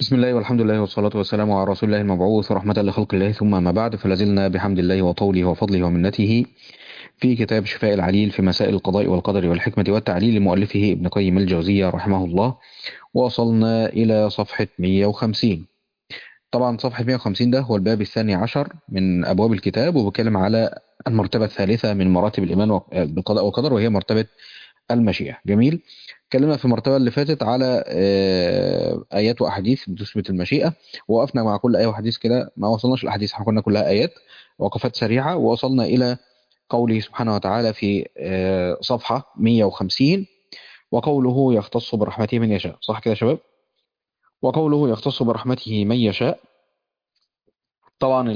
بسم الله والحمد لله والصلاة والسلام على رسول الله المبعوث رحمة لخلق الله ثم ما بعد فلازلنا بحمد الله وطوله وفضله ومنته في كتاب شفاء العليل في مسائل القضاء والقدر والحكمة والتعليل لمؤلفه ابن قيم الجوزية رحمه الله وصلنا إلى صفحة 150 طبعا صفحة 150 ده هو الباب الثاني عشر من أبواب الكتاب وبيتكلم على المرتبة الثالثة من مراتب الإيمان بالقضاء والقدر وهي مرتبة المشيئة جميل اتكلمنا في المرتبة اللي فاتت على آيات وأحاديث بتثبت المشيئة ووقفنا مع كل آية وحديث كده ما وصلناش الأحاديث احنا كنا كلها آيات وقفات سريعة ووصلنا إلى قوله سبحانه وتعالى في صفحة 150 وقوله يختص برحمته من يشاء صح كده يا شباب وقوله يختص برحمته من يشاء طبعا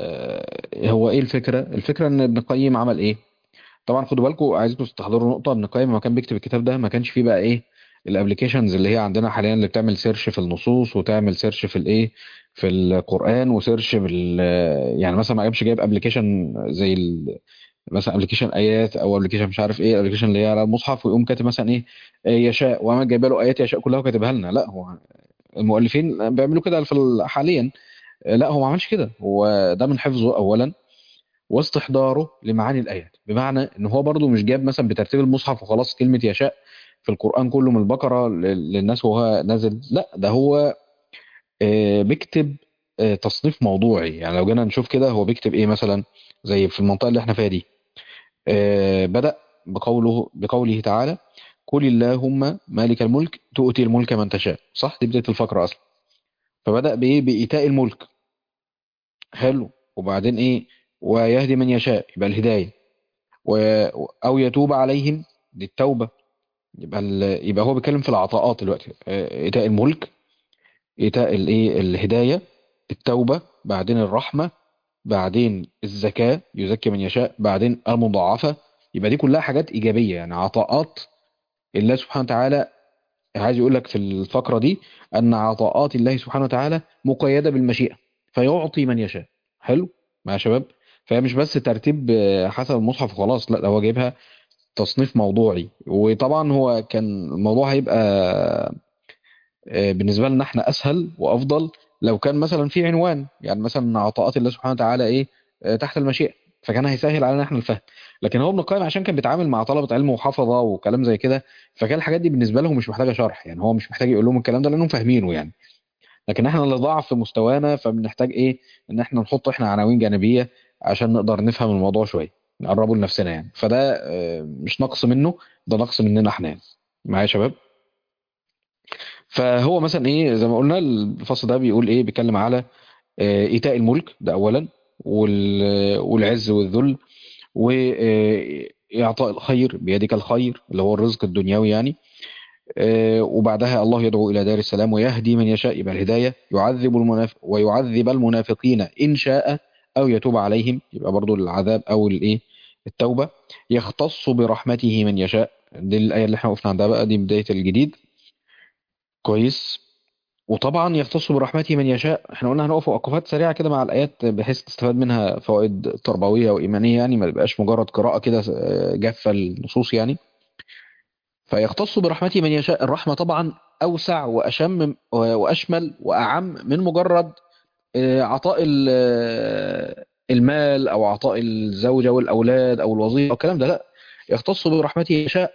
هو ايه الفكرة الفكرة ان ابن القيم عمل ايه طبعا خدوا بالكم عايزكم تستحضروا نقطة ابن القيم لما كان بيكتب الكتاب ده ما كانش فيه بقى ايه الابلكيشنز اللي هي عندنا حاليا اللي بتعمل سيرش في النصوص وتعمل سيرش في الايه في القرآن وسيرش بال يعني مثلا ما كانش جايب ابلكيشن زي ال... مثلا ابلكيشن ايات او ابلكيشن مش عارف ايه ابلكيشن اللي هي على المصحف ويقوم كاتب مثلا ايه يشاء وما جايبه له ايات يشاء كلها وكاتبها لنا لا هو المؤلفين بيعملوا كده في حاليا لا هو ما عملش كده هو ده من حفظه اولا واستحضاره لمعاني الايات بمعنى ان هو برضو مش جاب مثلا بترتيب المصحف وخلاص كلمه يشاء في القران كله من البقره للناس وهو نازل لا ده هو بيكتب تصنيف موضوعي يعني لو جينا نشوف كده هو بيكتب ايه مثلا زي في المنطقه اللي احنا فيها دي بدا بقوله بقوله تعالى قل اللهم مالك الملك تؤتي الملك من تشاء صح دي بدايه الفقره اصلا فبدا بايه بايتاء الملك حلو وبعدين ايه ويهدي من يشاء يبقى الهدايه و... او يتوب عليهم دي التوبه يبقى ال... يبقى هو بيتكلم في العطاءات دلوقتي ايتاء الملك ايتاء الايه الهدايه التوبه بعدين الرحمه بعدين الزكاه يزكي من يشاء بعدين المضاعفه يبقى دي كلها حاجات ايجابيه يعني عطاءات الله سبحانه وتعالى عايز يقول لك في الفقره دي ان عطاءات الله سبحانه وتعالى مقيده بالمشيئه فيعطي من يشاء حلو مع شباب فهي مش بس ترتيب حسب المصحف وخلاص لا ده هو جايبها تصنيف موضوعي وطبعا هو كان الموضوع هيبقى بالنسبه لنا احنا اسهل وافضل لو كان مثلا في عنوان يعني مثلا عطاءات الله سبحانه وتعالى ايه تحت المشيئه فكان هيسهل علينا احنا الفهم لكن هو ابن القيم عشان كان بيتعامل مع طلبه علم وحفظه وكلام زي كده فكان الحاجات دي بالنسبه لهم مش محتاجه شرح يعني هو مش محتاج يقول لهم الكلام ده لانهم فاهمينه يعني لكن احنا اللي ضعف في مستوانا فبنحتاج ايه ان احنا نحط احنا عناوين جانبيه عشان نقدر نفهم الموضوع شويه نقربه لنفسنا يعني فده مش نقص منه ده نقص مننا احنا يعني معايا يا شباب فهو مثلا ايه زي ما قلنا الفصل ده بيقول ايه بيتكلم على ايتاء الملك ده اولا والعز والذل واعطاء الخير بيدك الخير اللي هو الرزق الدنيوي يعني وبعدها الله يدعو إلى دار السلام ويهدي من يشاء يبقى الهداية يعذب المنافق ويعذب المنافقين إن شاء أو يتوب عليهم يبقى برضو العذاب أو الإيه التوبة يختص برحمته من يشاء دي الآية اللي احنا وقفنا عندها بقى دي بداية الجديد كويس وطبعا يختص برحمته من يشاء احنا قلنا هنقف وقفات سريعة كده مع الآيات بحيث تستفاد منها فوائد تربوية وإيمانية يعني ما تبقاش مجرد قراءة كده جافة النصوص يعني فيختص برحمته من يشاء الرحمة طبعا أوسع وأشم وأشمل وأعم من مجرد عطاء المال أو عطاء الزوجة والأولاد أو الوظيفة أو الكلام ده لا يختص برحمته يشاء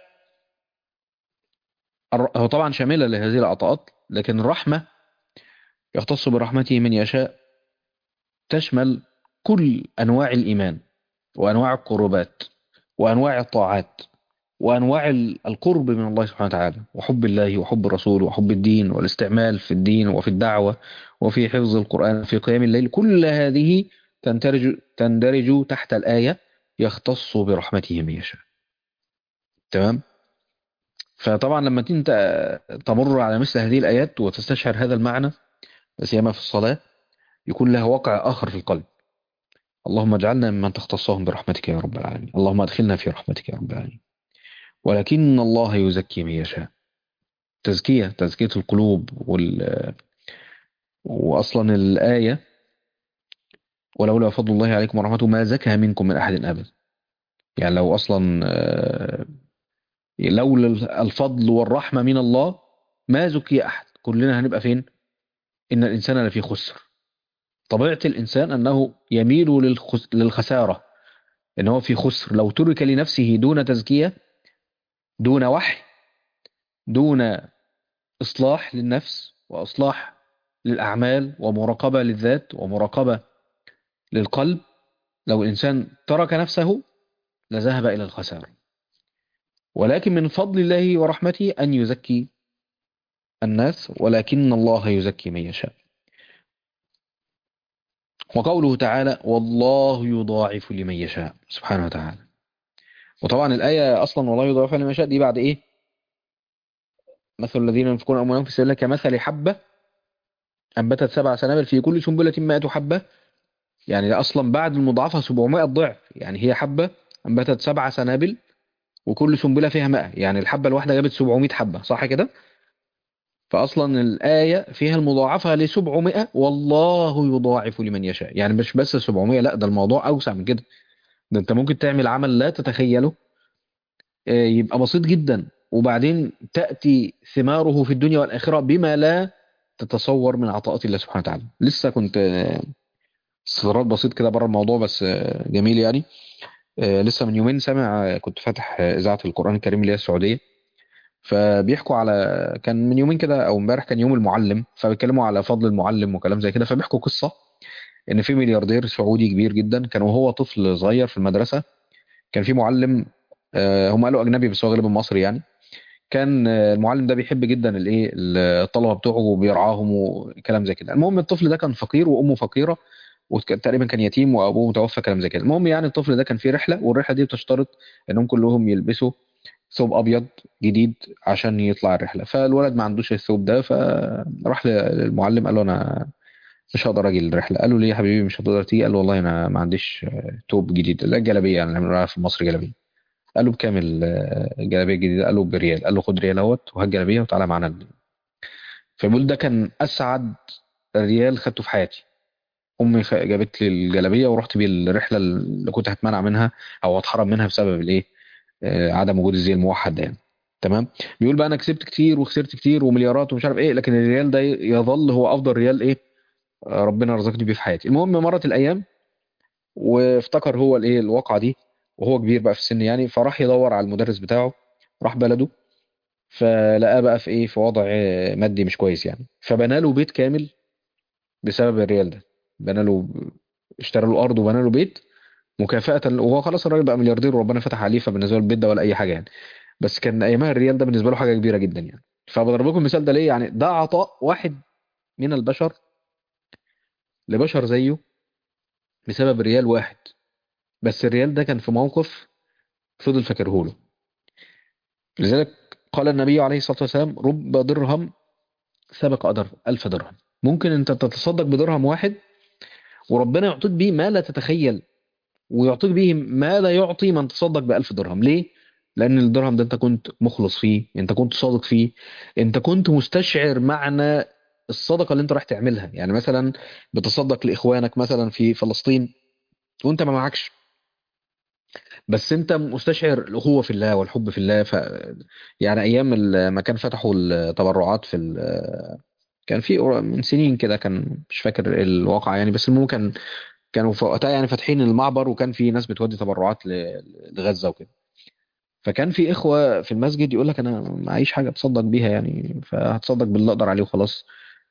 هو طبعا شاملة لهذه العطاءات لكن الرحمة يختص برحمته من يشاء تشمل كل أنواع الإيمان وأنواع القربات وأنواع الطاعات وأنواع القرب من الله سبحانه وتعالى وحب الله وحب الرسول وحب الدين والاستعمال في الدين وفي الدعوة وفي حفظ القرآن في قيام الليل كل هذه تندرج, تندرج تحت الآية يختص برحمته من يشاء تمام فطبعا لما انت تمر على مثل هذه الآيات وتستشعر هذا المعنى سيما في الصلاة يكون لها واقع آخر في القلب اللهم اجعلنا ممن تختصهم برحمتك يا رب العالمين اللهم ادخلنا في رحمتك يا رب العالمين ولكن الله يزكي من يشاء تزكية تزكية القلوب وال وأصلا الآية ولولا فضل الله عليكم ورحمته ما زكى منكم من أحد أبدا يعني لو أصلا لولا الفضل والرحمة من الله ما زكي أحد كلنا هنبقى فين إن الإنسان لفي خسر طبيعة الإنسان أنه يميل للخس... للخسارة إن هو في خسر لو ترك لنفسه دون تزكية دون وحي دون إصلاح للنفس وإصلاح للأعمال ومراقبة للذات ومراقبة للقلب لو الإنسان ترك نفسه لذهب إلى الخسارة ولكن من فضل الله ورحمته أن يزكي الناس ولكن الله يزكي من يشاء وقوله تعالى والله يضاعف لمن يشاء سبحانه وتعالى وطبعا الآية أصلا والله يضاعف لمن يشاء دي بعد إيه مثل الذين ينفقون أموالهم في سبيل الله كمثل حبة أنبتت سبع سنابل في كل سنبلة مائة حبة يعني ده أصلا بعد المضاعفة 700 ضعف يعني هي حبة أنبتت سبع سنابل وكل سنبلة فيها 100 يعني الحبة الواحدة جابت 700 حبة صح كده فأصلا الآية فيها المضاعفة ل 700 والله يضاعف لمن يشاء يعني مش بس 700 لا ده الموضوع أوسع من كده ده أنت ممكن تعمل عمل لا تتخيله آه، يبقى بسيط جدا وبعدين تأتي ثماره في الدنيا والآخرة بما لا تتصور من عطاءات الله سبحانه وتعالى لسه كنت آه، استطراد بسيط كده بره الموضوع بس آه، جميل يعني آه، لسه من يومين سامع آه، كنت فاتح آه، إذاعة القرآن الكريم اللي هي السعودية فبيحكوا على كان من يومين كده او امبارح كان يوم المعلم فبيتكلموا على فضل المعلم وكلام زي كده فبيحكوا قصة ان في ملياردير سعودي كبير جدا كان وهو طفل صغير في المدرسة كان في معلم آه، هم قالوا اجنبي بس هو غالبا مصري يعني كان آه، المعلم ده بيحب جدا الايه الطلبه بتوعه وبيرعاهم وكلام زي كده المهم الطفل ده كان فقير وامه فقيره وتقريبا كان يتيم وابوه متوفى كلام زي كده المهم يعني الطفل ده كان في رحله والرحله دي بتشترط انهم كلهم يلبسوا ثوب ابيض جديد عشان يطلع الرحله فالولد ما عندوش الثوب ده فراح للمعلم قال له انا مش هقدر اجي الرحله قال له ليه يا حبيبي مش هتقدر تيجي قال له والله انا ما عنديش آه، توب جديد لا جلابيه يعني اللي بنقولها في مصر جلابيه قال له بكام ال- الجلابيه الجديده قال له بريال قال له خد ريال اهوت وهات جلابيه وتعالى معانا ال- فبيقول ده كان اسعد ريال خدته في حياتي امي خ- جابت لي الجلابيه ورحت بيه الرحله اللي كنت هتمنع منها او اتحرم منها بسبب الايه آه، عدم وجود الزي الموحد ده يعني تمام بيقول بقى انا كسبت كتير وخسرت كتير ومليارات ومش عارف ايه لكن الريال ده يظل هو افضل ريال ايه آه، ربنا رزقني بيه في حياتي المهم مرت الايام وافتكر هو الايه الواقعه دي وهو كبير بقى في السن يعني فراح يدور على المدرس بتاعه راح بلده فلقاه بقى في ايه في وضع آه، مادي مش كويس يعني فبنى له بيت كامل بسبب الريال ده بنى له اشترى له ارض وبنى له بيت مكافأة وهو خلاص الراجل بقى ملياردير وربنا فتح عليه فبالنسبه له البيت ده ولا اي حاجه يعني بس كان ايامها الريال ده بالنسبه له حاجه كبيره جدا يعني فبضرب لكم المثال ده ليه يعني ده عطاء واحد من البشر لبشر زيه بسبب ريال واحد بس الريال ده كان في موقف فضل فاكره له لذلك قال النبي عليه الصلاة والسلام رب درهم سبق أدر ألف درهم ممكن أنت تتصدق بدرهم واحد وربنا يعطيك بيه ما لا تتخيل ويعطيك به ما لا يعطي من تصدق بألف درهم ليه؟ لأن الدرهم ده أنت كنت مخلص فيه أنت كنت صادق فيه أنت كنت مستشعر معنى الصدقة اللي أنت رايح تعملها يعني مثلا بتصدق لإخوانك مثلا في فلسطين وأنت ما معكش بس أنت مستشعر الأخوة في الله والحب في الله ف يعني أيام ال- ما كان فتحوا التبرعات في ال- كان في قر- من سنين كده كان مش فاكر الواقع يعني بس المهم كان كانوا في وقتها يعني فاتحين المعبر وكان في ناس بتودي تبرعات ل- لغزة وكده فكان في إخوة في المسجد يقول لك أنا معيش حاجة أتصدق بيها يعني فهتصدق باللي أقدر عليه وخلاص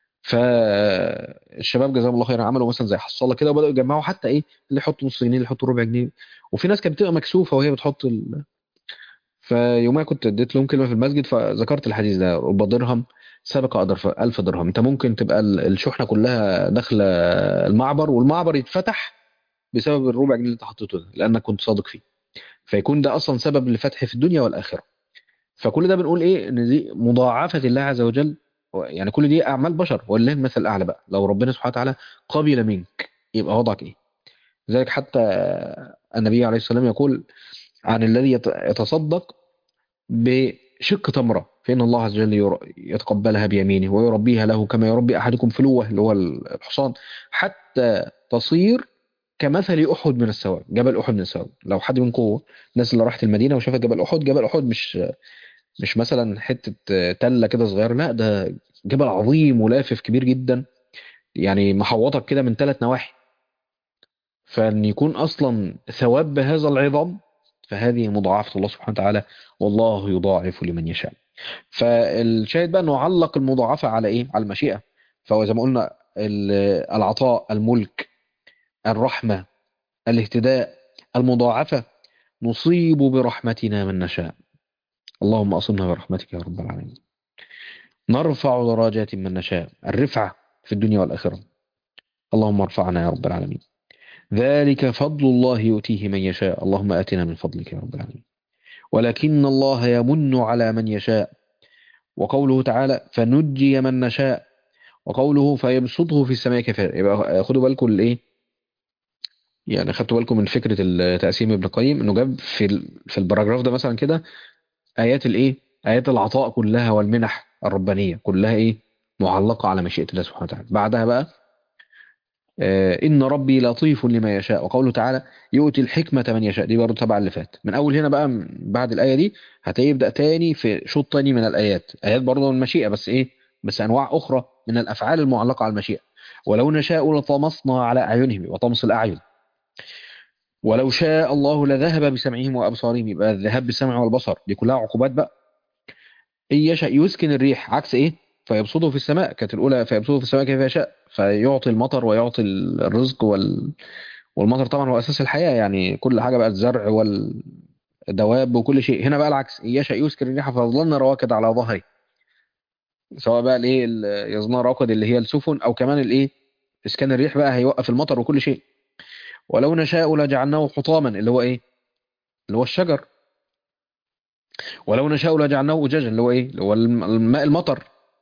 فالشباب جزاهم الله خيرا عملوا مثلا زي حصالة كده وبدأوا يجمعوا حتى إيه اللي يحط نص جنيه اللي يحط ربع جنيه وفي ناس كانت بتبقى مكسوفة وهي بتحط ال... فيومها كنت اديت لهم كلمة في المسجد فذكرت الحديث ده رب درهم سبق أدر ألف درهم أنت ممكن تبقى ال- الشحنة كلها داخلة المعبر والمعبر يتفتح بسبب الربع جنيه اللي انت حطيته ده لأنك كنت صادق فيه فيكون ده أصلا سبب لفتح في الدنيا والآخرة فكل ده بنقول ايه ان دي مضاعفه الله عز وجل يعني كل دي اعمال بشر ولله المثل الاعلى بقى لو ربنا سبحانه وتعالى قبل منك يبقى وضعك ايه لذلك حتى النبي عليه الصلاه والسلام يقول عن الذي يت- يتصدق بشق تمره فان الله عز وجل ير- يتقبلها بيمينه ويربيها له كما يربي احدكم فلوه اللي هو الحصان حتى تصير كمثل احد من الثواب جبل احد من الثواب لو حد منكم الناس اللي راحت المدينه وشافت جبل احد جبل احد مش مش مثلا حتة تلة كده صغيرة لا ده جبل عظيم ولافف كبير جدا يعني محوطك كده من ثلاث نواحي فان يكون اصلا ثواب بهذا العظام فهذه مضاعفه الله سبحانه وتعالى والله يضاعف لمن يشاء فالشاهد بقى انه علق المضاعفه على ايه على المشيئه فهو زي ما قلنا ال- العطاء الملك الرحمه الاهتداء المضاعفه نصيب برحمتنا من نشاء اللهم اصلنا برحمتك يا رب العالمين نرفع درجات من نشاء الرفعه في الدنيا والاخره اللهم ارفعنا يا رب العالمين ذلك فضل الله يؤتيه من يشاء اللهم آتنا من فضلك يا رب العالمين ولكن الله يمن على من يشاء وقوله تعالى فنجي من نشاء وقوله فيبسطه في السماء كيف يشاء. يبقى خدوا بالكم الايه يعني خدتوا بالكم من فكرة التقسيم ابن القيم انه جاب في ال- في الباراجراف ده مثلا كده ايات الايه ايات العطاء كلها والمنح الربانية كلها ايه معلقة على مشيئة الله سبحانه وتعالى بعدها بقى آه، إن ربي لطيف لما يشاء وقوله تعالى يؤتي الحكمة من يشاء دي برضه تبع اللي فات من أول هنا بقى من بعد الآية دي هتلاقيه يبدأ تاني في شوط تاني من الآيات آيات برضه من المشيئة بس إيه بس أنواع أخرى من الأفعال المعلقة على المشيئة ولو نشاء لطمسنا على أعينهم وطمس الأعين ولو شاء الله لذهب بسمعهم وأبصارهم يبقى الذهاب بالسمع والبصر دي كلها عقوبات بقى إن يشاء يسكن الريح عكس إيه فيبسطه في السماء كانت الأولى فيبسطه في السماء كيف يشاء فيعطي المطر ويعطي الرزق وال... والمطر طبعا هو أساس الحياة يعني كل حاجة بقى الزرع والدواب وكل شيء هنا بقى العكس إن يشاء يسكن الريح فيظللن رواكد على ظهره سواء بقى الايه ال- يظللن رواكد اللي هي السفن او كمان الايه اسكان الريح بقى هيوقف المطر وكل شيء ولو نشاء لجعلناه حطاما اللي هو ايه اللي هو الشجر ولو نشاء لجعلناه أجاجا اللي هو ايه اللي هو الم- الماء المطر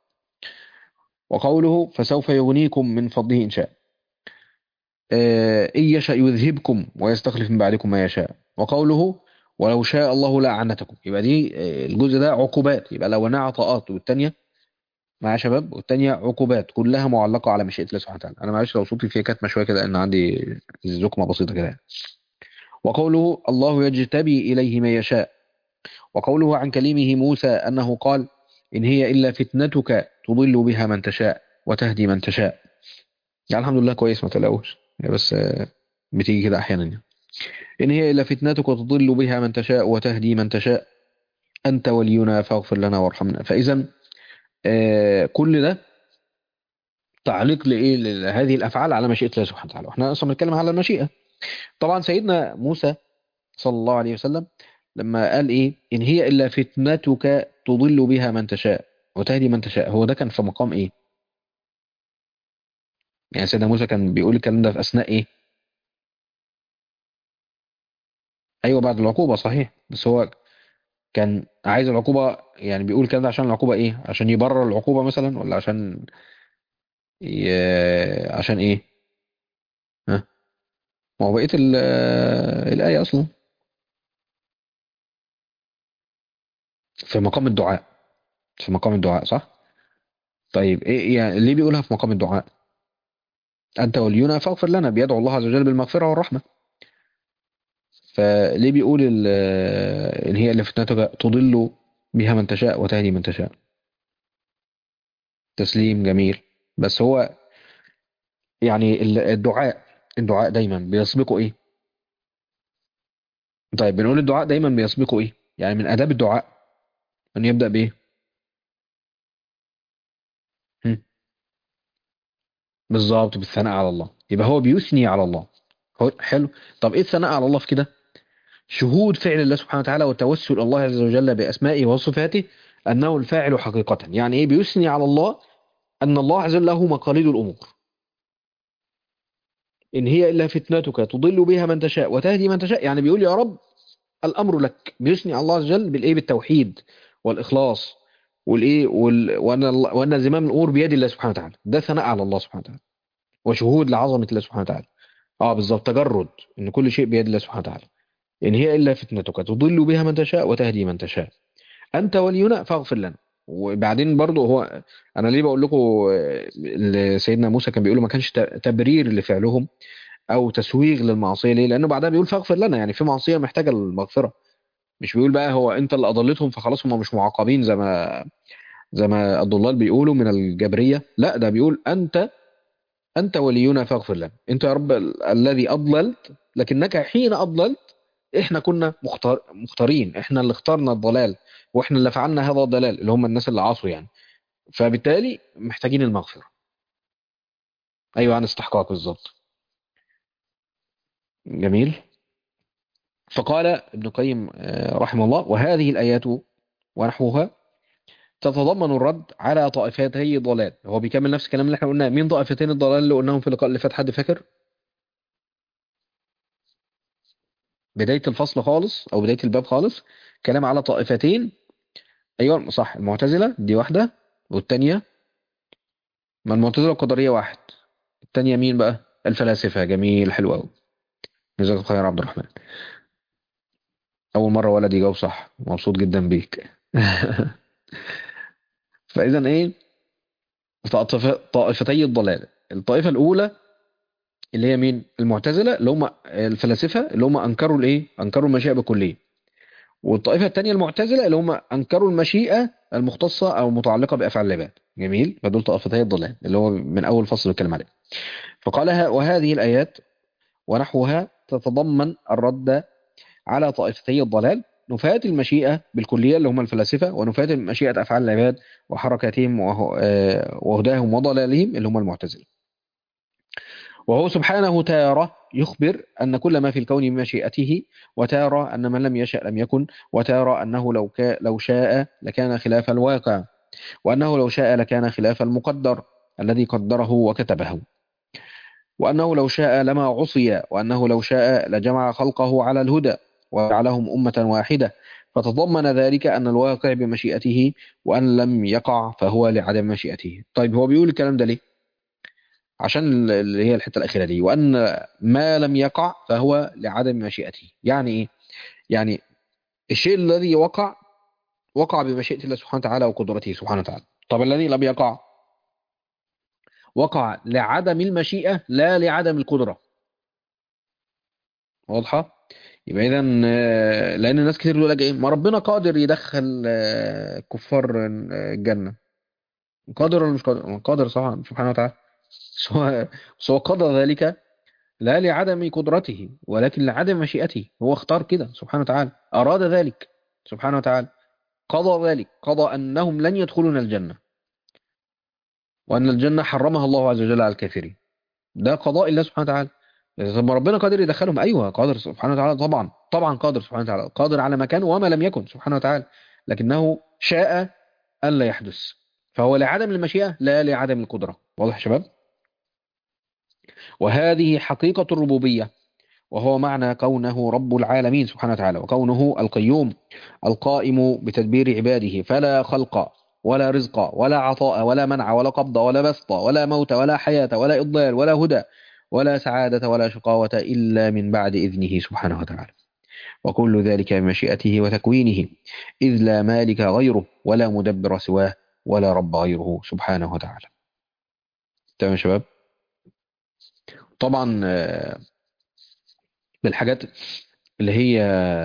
وقوله فسوف يغنيكم من فضله إن شاء آه، إن يشاء يذهبكم ويستخلف من بعدكم ما يشاء وقوله ولو شاء الله لأعنتكم يبقى دي آه، الجزء ده عقوبات يبقى لو عطاءات والتانية مع يا شباب والتانية عقوبات كلها معلقة على مشيئة الله سبحانه وتعالى أنا معلش لو صوتي فيه كتمة شوية كده لأن عندي زكمة بسيطة كده يعني. وقوله الله يجتبي إليه ما يشاء وقوله عن كليمه موسى أنه قال إن هي إلا فتنتك تضل بها من تشاء وتهدي من تشاء يعني الحمد لله كويس ما تلاقوش هي بس آه، بتيجي كده أحيانا يعني. إن هي إلا فتنتك تضل بها من تشاء وتهدي من تشاء أنت ولينا فاغفر لنا وارحمنا فإذا آه، كل ده تعليق لإيه لهذه الأفعال على مشيئة الله سبحانه وتعالى واحنا أصلا بنتكلم على المشيئة طبعا سيدنا موسى صلى الله عليه وسلم لما قال إيه إن هي إلا فتنتك تضل بها من تشاء وتهدي من تشاء هو ده كان في مقام إيه يعني سيدنا موسى كان بيقول الكلام ده في أثناء إيه أيوة بعد العقوبة صحيح بس هو كان عايز العقوبة يعني بيقول الكلام ده عشان العقوبة إيه عشان يبرر العقوبة مثلا ولا عشان ي... عشان إيه ها ما هو بقية ال- الآية أصلا في مقام الدعاء في مقام الدعاء صح طيب إيه يعني ليه بيقولها في مقام الدعاء أنت ولينا فاغفر لنا بيدعو الله عز وجل بالمغفرة والرحمة فليه بيقول ال- إن هي اللي فتنتك تضل بها من تشاء وتهدي من تشاء تسليم جميل بس هو يعني ال- الدعاء الدعاء دايما بيسبقه ايه طيب بنقول الدعاء دايما بيسبقه ايه يعني من آداب الدعاء أن يبدأ بإيه هم، بالظبط بالثناء على الله يبقى هو بيثني على الله هو حلو طب ايه الثناء على الله في كده شهود فعل الله سبحانه وتعالى والتوسل الله عز وجل بأسمائه وصفاته أنه الفاعل حقيقة يعني ايه بيثني على الله أن الله عز وجل له مقاليد الأمور إن هي إلا فتنتك تضل بها من تشاء وتهدي من تشاء يعني بيقول يا رب الأمر لك بيثني على الله عز وجل بالإيه بالتوحيد والإخلاص والإيه وال... وأن الله... وأن زمام الأمور بيد الله سبحانه وتعالى ده ثناء على الله سبحانه وتعالى وشهود لعظمة الله سبحانه وتعالى اه بالظبط تجرد ان كل شيء بيد الله سبحانه وتعالى ان هي الا فتنتك تضل بها من تشاء وتهدي من تشاء انت ولينا فاغفر لنا وبعدين برضو هو انا ليه بقول لكم آه، اللي سيدنا موسى كان بيقول ما كانش ت- تبرير لفعلهم او تسويغ للمعصيه ليه لانه بعدها بيقول فاغفر لنا يعني في معصيه محتاجه المغفره مش بيقول بقى هو انت اللي اضلتهم فخلاص هم مش معاقبين زي ما زي ما الضلال بيقولوا من الجبريه لا ده بيقول انت أنت ولينا فاغفر لنا أنت يا رب ال- الذي أضللت لكنك حين أضللت إحنا كنا مختار مختارين إحنا اللي اخترنا الضلال وإحنا اللي فعلنا هذا الضلال اللي هم الناس اللي عاصوا يعني فبالتالي محتاجين المغفرة أيوة عن استحقاق بالظبط جميل فقال ابن القيم آه، رحمه الله وهذه الآيات ونحوها تتضمن الرد على طائفتي ضلال هو بيكمل نفس الكلام اللي احنا قلناه مين طائفتين الضلال اللي قلناهم في اللقاء اللي فات حد فاكر بداية الفصل خالص او بداية الباب خالص كلام على طائفتين ايوه صح المعتزلة دي واحدة والتانية ما المعتزلة القدرية واحد التانية مين بقى الفلاسفة جميل حلو قوي جزاك الله خير يا عبد الرحمن اول مرة ولد يجاوب صح مبسوط جدا بيك فاذا ايه طائف- طائفتي الضلال الطائفة الاولى اللي هي مين المعتزلة اللي هم الفلاسفة اللي هم انكروا الايه انكروا المشيئة بالكلية والطائفة الثانية المعتزلة اللي هم انكروا المشيئة المختصة او المتعلقة بافعال العباد جميل فدول طائفتي الضلال اللي هو من اول فصل الكلام عليه فقال ه- وهذه الايات ونحوها تتضمن الرد على طائفتي الضلال نفاة المشيئة بالكلية اللي هم الفلاسفة ونفاة مشيئة أفعال العباد وحركاتهم وه- آه، وهداهم وضلالهم اللي هم المعتزلة وهو سبحانه تارة يخبر أن كل ما في الكون بمشيئته وتارة أن من لم يشأ لم يكن وتارة أنه لو, كا لو شاء لكان خلاف الواقع وأنه لو شاء لكان خلاف المقدر الذي قدره وكتبه وأنه لو شاء لما عصي وأنه لو شاء لجمع خلقه على الهدى وجعلهم أمة واحدة فتضمن ذلك أن الواقع بمشيئته وأن لم يقع فهو لعدم مشيئته طيب هو بيقول الكلام ده ليه عشان اللي هي الحتة الأخيرة دي وأن ما لم يقع فهو لعدم مشيئته يعني إيه يعني الشيء الذي وقع وقع بمشيئة الله سبحانه وتعالى وقدرته سبحانه وتعالى طب الذي لم يقع وقع لعدم المشيئة لا لعدم القدرة واضحة يبقى اذا آه، لان الناس كتير بيقول لك ايه ما ربنا قادر يدخل آه، كفار آه، الجنة قادر ولا مش قادر قادر طبعا سبحانه وتعالى بس هو بس هو قضى ذلك لا لعدم قدرته ولكن لعدم مشيئته هو اختار كده سبحانه وتعالى أراد ذلك سبحانه وتعالى قضى ذلك قضى أنهم لن يدخلون الجنة وأن الجنة حرمها الله عز وجل على الكافرين ده قضاء الله سبحانه وتعالى طب ما ربنا قادر يدخلهم أيوه قادر سبحانه وتعالى طبعا طبعا قادر سبحانه وتعالى قادر على ما كان وما لم يكن سبحانه وتعالى لكنه شاء ألا يحدث فهو لعدم المشيئة لا لعدم القدرة واضح يا شباب وهذه حقيقة الربوبية وهو معنى كونه رب العالمين سبحانه وتعالى وكونه القيوم القائم بتدبير عباده فلا خلق ولا رزق ولا عطاء ولا منع ولا قبض ولا بسط ولا موت ولا حياة ولا إضلال ولا هدى ولا سعادة ولا شقاوة إلا من بعد إذنه سبحانه وتعالى وكل ذلك بمشيئته وتكوينه إذ لا مالك غيره ولا مدبر سواه ولا رب غيره سبحانه وتعالى تمام يا شباب طبعا آه، بالحاجات اللي هي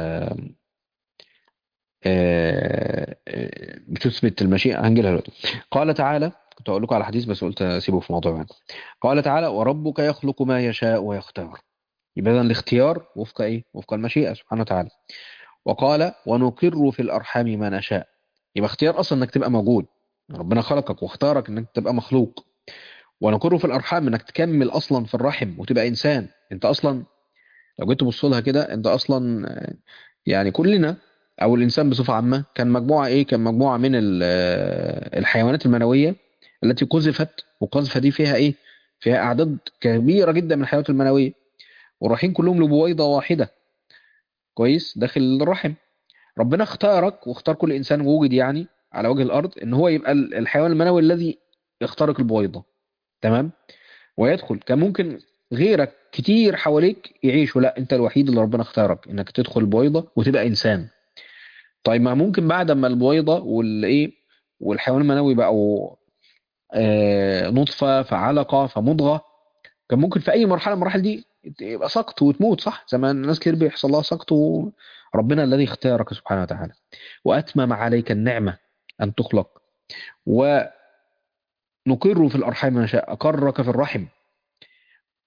آه، آه، بتثبت المشيئة هنجي لها دلوقتي قال تعالى كنت أقول لكم على حديث بس قلت أسيبه في موضوع يعني. قال تعالى وربك يخلق ما يشاء ويختار يبقى إذن الاختيار وفق إيه؟ وفق المشيئة سبحانه وتعالى وقال ونقر في الأرحام ما نشاء يبقى اختيار أصلا إنك تبقى موجود ربنا خلقك واختارك إنك تبقى مخلوق ونقر في الأرحام إنك تكمل أصلا في الرحم وتبقى إنسان أنت أصلا لو جيت تبص لها كده أنت أصلا آه، يعني كلنا او الانسان بصفه عامه كان مجموعه ايه كان مجموعه من ال- آه، الحيوانات المنويه التي قذفت والقذفه دي فيها ايه فيها اعداد كبيره جدا من الحيوانات المنويه ورايحين كلهم لبويضه واحده كويس داخل الرحم ربنا اختارك واختار كل انسان ووجد يعني على وجه الارض ان هو يبقى ال- الحيوان المنوي الذي يخترق البويضه تمام ويدخل كان ممكن غيرك كتير حواليك يعيشوا لا انت الوحيد اللي ربنا اختارك انك تدخل البويضه وتبقى انسان طيب ما ممكن بعد ما البويضة والايه والحيوان المنوي بقوا آه نطفة فعلقة فمضغة كان ممكن في أي مرحلة من المراحل دي يبقى سقط وتموت صح زي ما الناس كتير بيحصل لها سقط و- ربنا الذي اختارك سبحانه وتعالى وأتمم عليك النعمة أن تخلق ونقر في الأرحام ما شاء أقرك في الرحم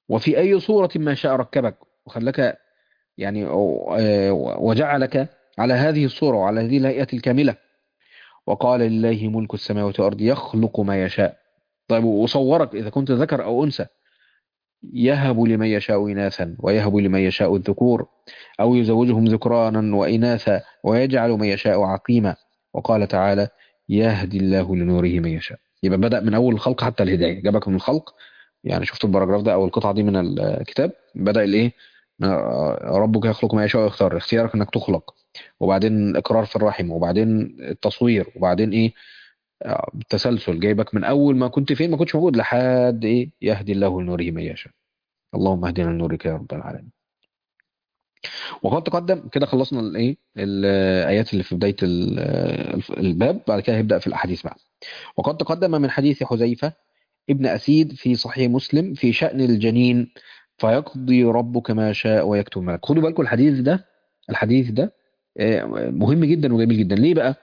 وفي أي صورة ما شاء ركبك وخلك يعني آه، وجعلك على هذه الصورة وعلى هذه الهيئة الكاملة وقال لله ملك السماوات والأرض يخلق ما يشاء طيب وصورك إذا كنت ذكر أو أنثى يهب لمن يشاء إناثا ويهب لمن يشاء الذكور أو يزوجهم ذكرانا وإناثا ويجعل من يشاء عقيما وقال تعالى يهدي الله لنوره من يشاء يبقى بدأ من أول الخلق حتى الهداية جابك من الخلق يعني شفت البراجراف ده أو القطعة دي من الكتاب بدأ الإيه من ربك يخلق ما يشاء ويختار اختيارك انك تخلق وبعدين اقرار في الرحم وبعدين التصوير وبعدين ايه آه، بالتسلسل جايبك من اول ما كنت فين ما كنتش موجود لحد ايه يهدي الله لنوره من يشاء اللهم اهدنا لنورك يا رب العالمين وقد تقدم كده خلصنا الايه الايات اللي في بدايه ال- الباب بعد كده هيبدا في الاحاديث بقى وقد تقدم من حديث حذيفه ابن اسيد في صحيح مسلم في شان الجنين فيقضي ربك ما شاء ويكتب ملك خدوا بالكم الحديث ده الحديث ده آه، مهم جدا وجميل جدا ليه بقى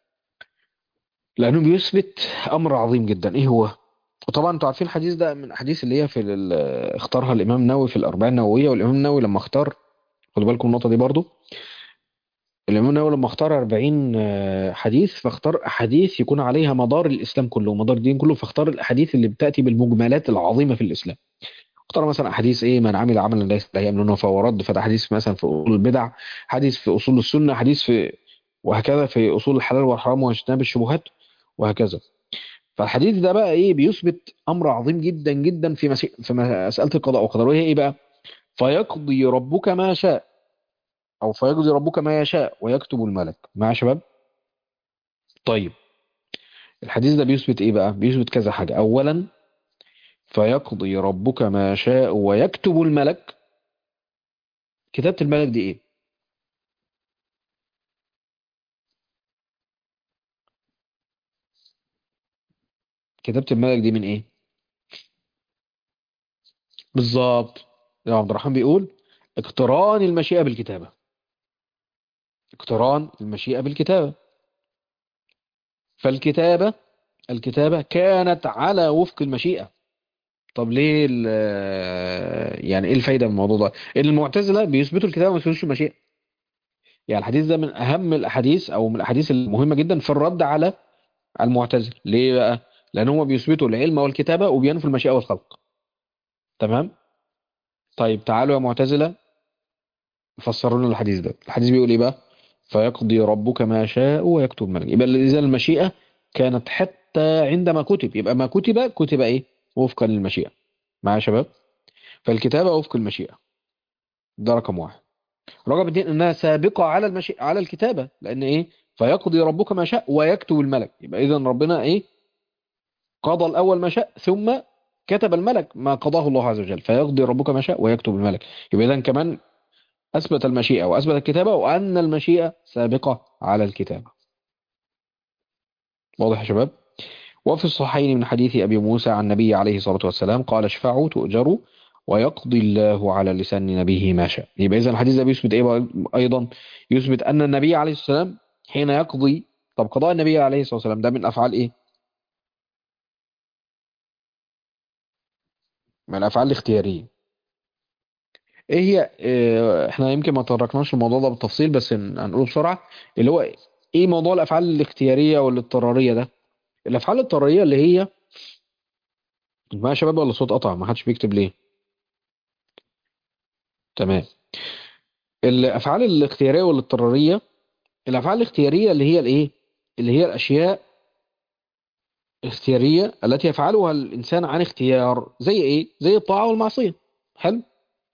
لانه بيثبت امر عظيم جدا ايه هو وطبعا انتوا عارفين الحديث ده من الاحاديث اللي هي في ال- اختارها الامام النووي في الاربعين النوويه والامام النووي لما اختار خدوا بالكم النقطه دي برضو الامام النووي لما اختار 40 آه، حديث فاختار احاديث يكون عليها مدار الاسلام كله مدار الدين كله فاختار الاحاديث اللي بتاتي بالمجملات العظيمه في الاسلام اختار مثلا احاديث ايه من عمل عملا ليس لا يعملونه فهو رد فده حديث مثلا في اصول البدع حديث في اصول السنه حديث في وهكذا في اصول الحلال والحرام واجتناب الشبهات وهكذا فالحديث ده بقى ايه بيثبت امر عظيم جدا جدا في مسي... في مساله القضاء والقدر وهي ايه بقى فيقضي ربك ما شاء او فيقضي ربك ما يشاء ويكتب الملك مع يا شباب طيب الحديث ده بيثبت ايه بقى بيثبت كذا حاجه اولا فيقضي ربك ما شاء ويكتب الملك كتابه الملك دي ايه كتابه الملك دي من ايه بالظبط يا عبد الرحمن بيقول اقتران المشيئه بالكتابه اقتران المشيئه بالكتابه فالكتابه الكتابه كانت على وفق المشيئه طب ليه ال- يعني ايه الفايده من الموضوع ده ان المعتزله بيثبتوا الكتابه وما بيثبتوش المشيئه يعني الحديث ده من اهم الاحاديث او من الاحاديث المهمه جدا في الرد على المعتزله ليه بقى لان هم بيثبتوا العلم والكتابه وبينفوا المشيئه والخلق تمام طيب تعالوا يا معتزله فسروا لنا الحديث ده الحديث بيقول ايه بقى فيقضي ربك ما شاء ويكتب ما يبقى اذا المشيئه كانت حتى عندما كتب يبقى ما كتب كتب ايه وفقا للمشيئه معايا يا شباب فالكتابه وفق المشيئه ده رقم واحد رقم اتنين انها سابقه على المشيئه على الكتابه لان ايه فيقضي ربك ما شاء ويكتب الملك يبقى اذا ربنا ايه قضى الاول ما شاء ثم كتب الملك ما قضاه الله عز وجل فيقضي ربك ما شاء ويكتب الملك يبقى اذا كمان اثبت المشيئه واثبت الكتابه وان المشيئه سابقه على الكتابه واضح يا شباب وفي الصحيحين من حديث ابي موسى عن النبي عليه الصلاه والسلام قال اشفعوا تؤجروا ويقضي الله على لسان نبيه ما شاء يبقى اذا الحديث ده بيثبت ايه بقى ايضا يثبت ان النبي عليه الصلاه والسلام حين يقضي طب قضاء النبي عليه الصلاه والسلام ده من افعال ايه من الافعال الاختياريه ايه هي إيه احنا يمكن ما تطرقناش الموضوع ده بالتفصيل بس هن- هنقوله بسرعه اللي هو ايه موضوع الافعال الاختياريه والاضطراريه ده الافعال الاضطراريه اللي هي ما يا شباب ولا الصوت قطع ما حدش بيكتب ليه تمام الافعال الاختياريه والاضطراريه الافعال الاختياريه اللي هي الايه اللي هي الاشياء الاختياريه التي يفعلها الانسان عن اختيار زي ايه زي الطاعه والمعصيه حلو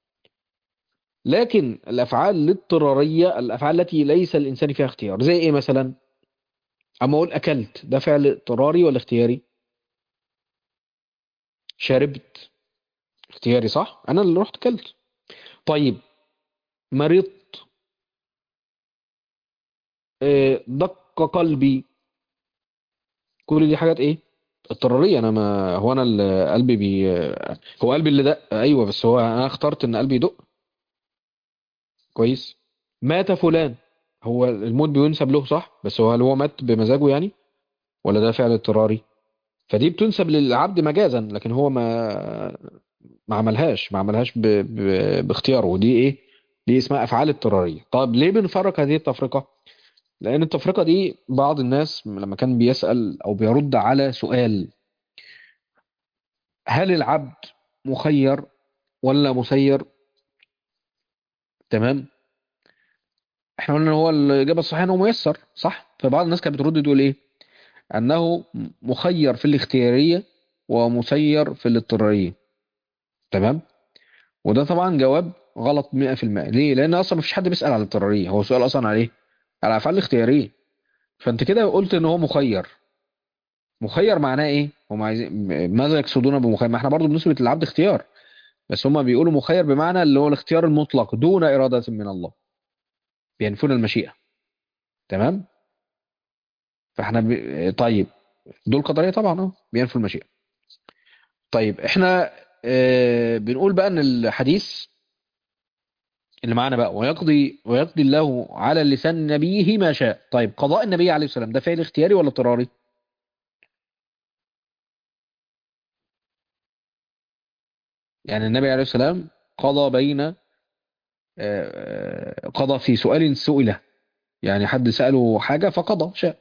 لكن الافعال الاضطراريه الافعال التي ليس الانسان فيها اختيار زي ايه مثلا اما اقول اكلت ده فعل اضطراري ولا اختياري شربت اختياري صح انا اللي رحت اكلت طيب مرضت آه، دق قلبي كل دي حاجات ايه اضطراريه انا ما هو انا اللي قلبي بي هو قلبي اللي دق ايوه بس هو انا اخترت ان قلبي يدق كويس مات فلان هو الموت بينسب له صح بس هو هل هو مات بمزاجه يعني ولا ده فعل اضطراري فدي بتنسب للعبد مجازا لكن هو ما ما عملهاش ما عملهاش ب... ب... باختياره دي ايه دي اسمها افعال اضطراريه طب ليه بنفرق هذه التفرقه لان التفرقه دي بعض الناس لما كان بيسال او بيرد على سؤال هل العبد مخير ولا مسير تمام احنا قلنا هو الاجابه الصحيحه انه ميسر صح فبعض الناس كانت بترد تقول ايه انه مخير في الاختياريه ومسير في الاضطراريه تمام وده طبعا جواب غلط 100% ليه لان اصلا مفيش حد بيسال على الاضطراريه هو سؤال اصلا على ايه على الافعال الاختياريه فانت كده قلت ان هو مخير مخير معناه ايه هم عايزين ماذا يقصدون بمخير ما احنا برضو بنثبت للعبد اختيار بس هم بيقولوا مخير بمعنى اللي هو الاختيار المطلق دون اراده من الله بينفون المشيئه تمام فاحنا ب... طيب دول قدريه طبعا اه بينفوا المشيئه طيب احنا اه بنقول بقى ان الحديث اللي معانا بقى ويقضي ويقضي الله على لسان نبيه ما شاء طيب قضاء النبي عليه السلام ده فعل اختياري ولا اضطراري يعني النبي عليه السلام قضى بين قضى في سؤال سئله يعني حد سأله حاجة فقضى شاء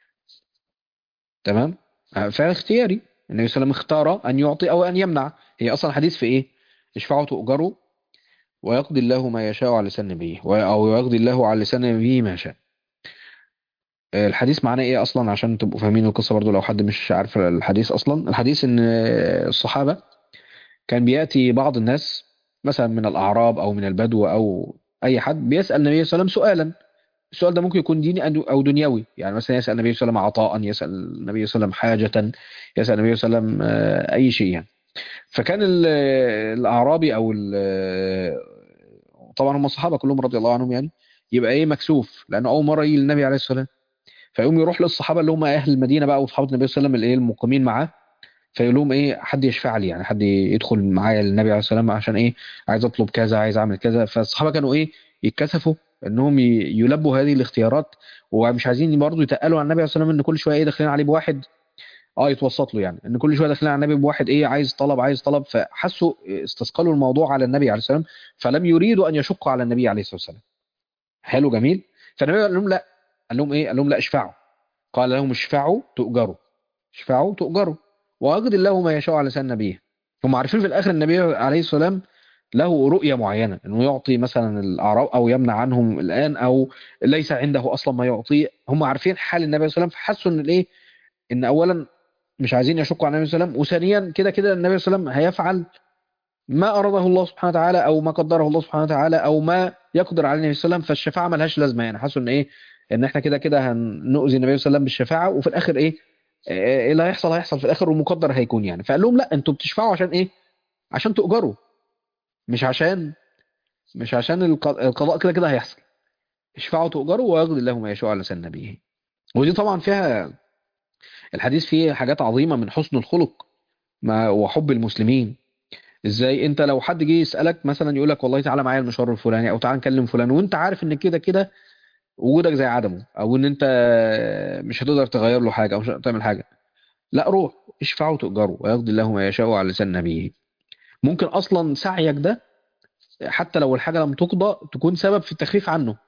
تمام فعل اختياري النبي صلى الله عليه وسلم اختار أن يعطي أو أن يمنع هي أصلا حديث في إيه اشفعوا تؤجروا ويقضي الله ما يشاء على لسان نبيه أو يقضي الله على لسان نبيه ما شاء الحديث معناه ايه اصلا عشان تبقوا فاهمين القصه برضو لو حد مش عارف الحديث اصلا الحديث ان الصحابه كان بياتي بعض الناس مثلا من الاعراب او من البدو او اي حد بيسال النبي صلى الله عليه وسلم سؤالا السؤال ده ممكن يكون ديني او دنيوي يعني مثلا يسال النبي صلى الله عليه وسلم عطاء يسال النبي صلى الله عليه وسلم حاجه يسال النبي صلى الله عليه وسلم اي شيء يعني فكان الاعرابي او طبعا هم الصحابه كلهم رضي الله عنهم يعني يبقى ايه مكسوف لانه اول مره يجي للنبي عليه الصلاه والسلام فيقوم يروح للصحابه اللي هم اهل المدينه بقى وصحابه النبي صلى الله عليه وسلم اللي ايه المقيمين معاه فيقول لهم ايه حد يشفع لي يعني حد يدخل معايا للنبي عليه الصلاه والسلام عشان ايه عايز اطلب كذا عايز اعمل كذا فالصحابه كانوا ايه يتكسفوا انهم يلبوا هذه الاختيارات ومش عايزين برضه يتقالوا على النبي عليه الصلاه والسلام ان كل شويه ايه داخلين عليه بواحد اه يتوسط له يعني ان كل شويه داخلين على النبي بواحد ايه عايز طلب عايز طلب فحسوا استثقلوا الموضوع على النبي عليه الصلاه والسلام فلم يريدوا ان يشقوا على النبي عليه الصلاه والسلام حلو جميل فالنبي قال لهم لا قال لهم ايه قال لهم لا اشفعوا قال لهم اشفعوا تؤجروا اشفعوا تؤجروا وأجد الله ما يشاء على لسان نبيه هم عارفين في الآخر النبي عليه السلام له رؤية معينة انه يعطي مثلا الأعراب أو يمنع عنهم الآن أو ليس عنده أصلا ما يعطيه هم عارفين حال النبي عليه السلام فحسوا ان الايه ان أولا مش عايزين يشقوا على النبي صلى الله عليه وسلم وثانيا كده كده النبي صلى الله عليه وسلم هيفعل ما أراده الله سبحانه وتعالى أو ما قدره الله سبحانه وتعالى أو ما يقدر عليه النبي صلى الله عليه وسلم فالشفاعة ملهاش لازمة يعني حسوا ان ايه ان احنا كده كده هنؤذي النبي صلى الله عليه وسلم بالشفاعة وفي الآخر ايه ايه اللي هيحصل هيحصل في الاخر والمقدر هيكون يعني فقال لهم لا انتوا بتشفعوا عشان ايه عشان تؤجروا مش عشان مش عشان القضاء كده كده هيحصل اشفعوا تؤجروا ويقضي الله ما يشاء على لسان نبيه ودي طبعا فيها الحديث فيه حاجات عظيمة من حسن الخلق ما وحب المسلمين ازاي انت لو حد جه يسالك مثلا يقول لك والله تعالى معايا المشوار الفلاني او تعالى نكلم فلان وانت عارف ان كده كده وجودك زي عدمه او ان انت مش هتقدر تغير له حاجه او مش هتقدر تعمل حاجه لا روح اشفعوا تؤجروا ويقضي الله ما يشاء على لسان نبيه ممكن اصلا سعيك ده حتى لو الحاجه لم تقضى تكون سبب في التخفيف عنه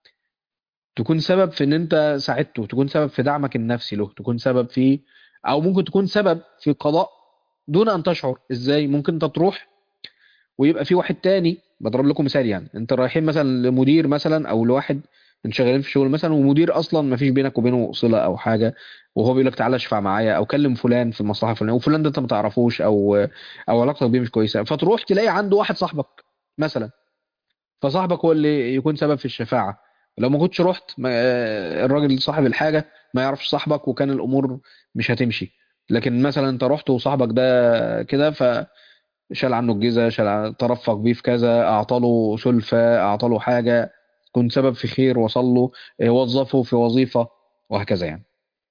تكون سبب في ان انت ساعدته تكون سبب في دعمك النفسي له تكون سبب في او ممكن تكون سبب في قضاء دون ان تشعر ازاي ممكن انت تروح ويبقى في واحد تاني بضرب لكم مثال يعني انت رايحين مثلا لمدير مثلا او لواحد انت شغالين في الشغل مثلا ومدير اصلا ما فيش بينك وبينه صله او حاجه وهو بيقول لك تعالى اشفع معايا او كلم فلان في المصلحه الفلانيه وفلان ده انت ما تعرفوش او او علاقتك بيه مش كويسه فتروح تلاقي عنده واحد صاحبك مثلا فصاحبك هو اللي يكون سبب في الشفاعه لو ما كنتش رحت ما الراجل صاحب الحاجه ما يعرفش صاحبك وكان الامور مش هتمشي لكن مثلا انت رحت وصاحبك ده كده ف شال عنه الجزء شال ترفق بيه في كذا اعطاله سلفة اعطاله حاجة كنت سبب في خير وصل له وظفه في وظيفة وهكذا يعني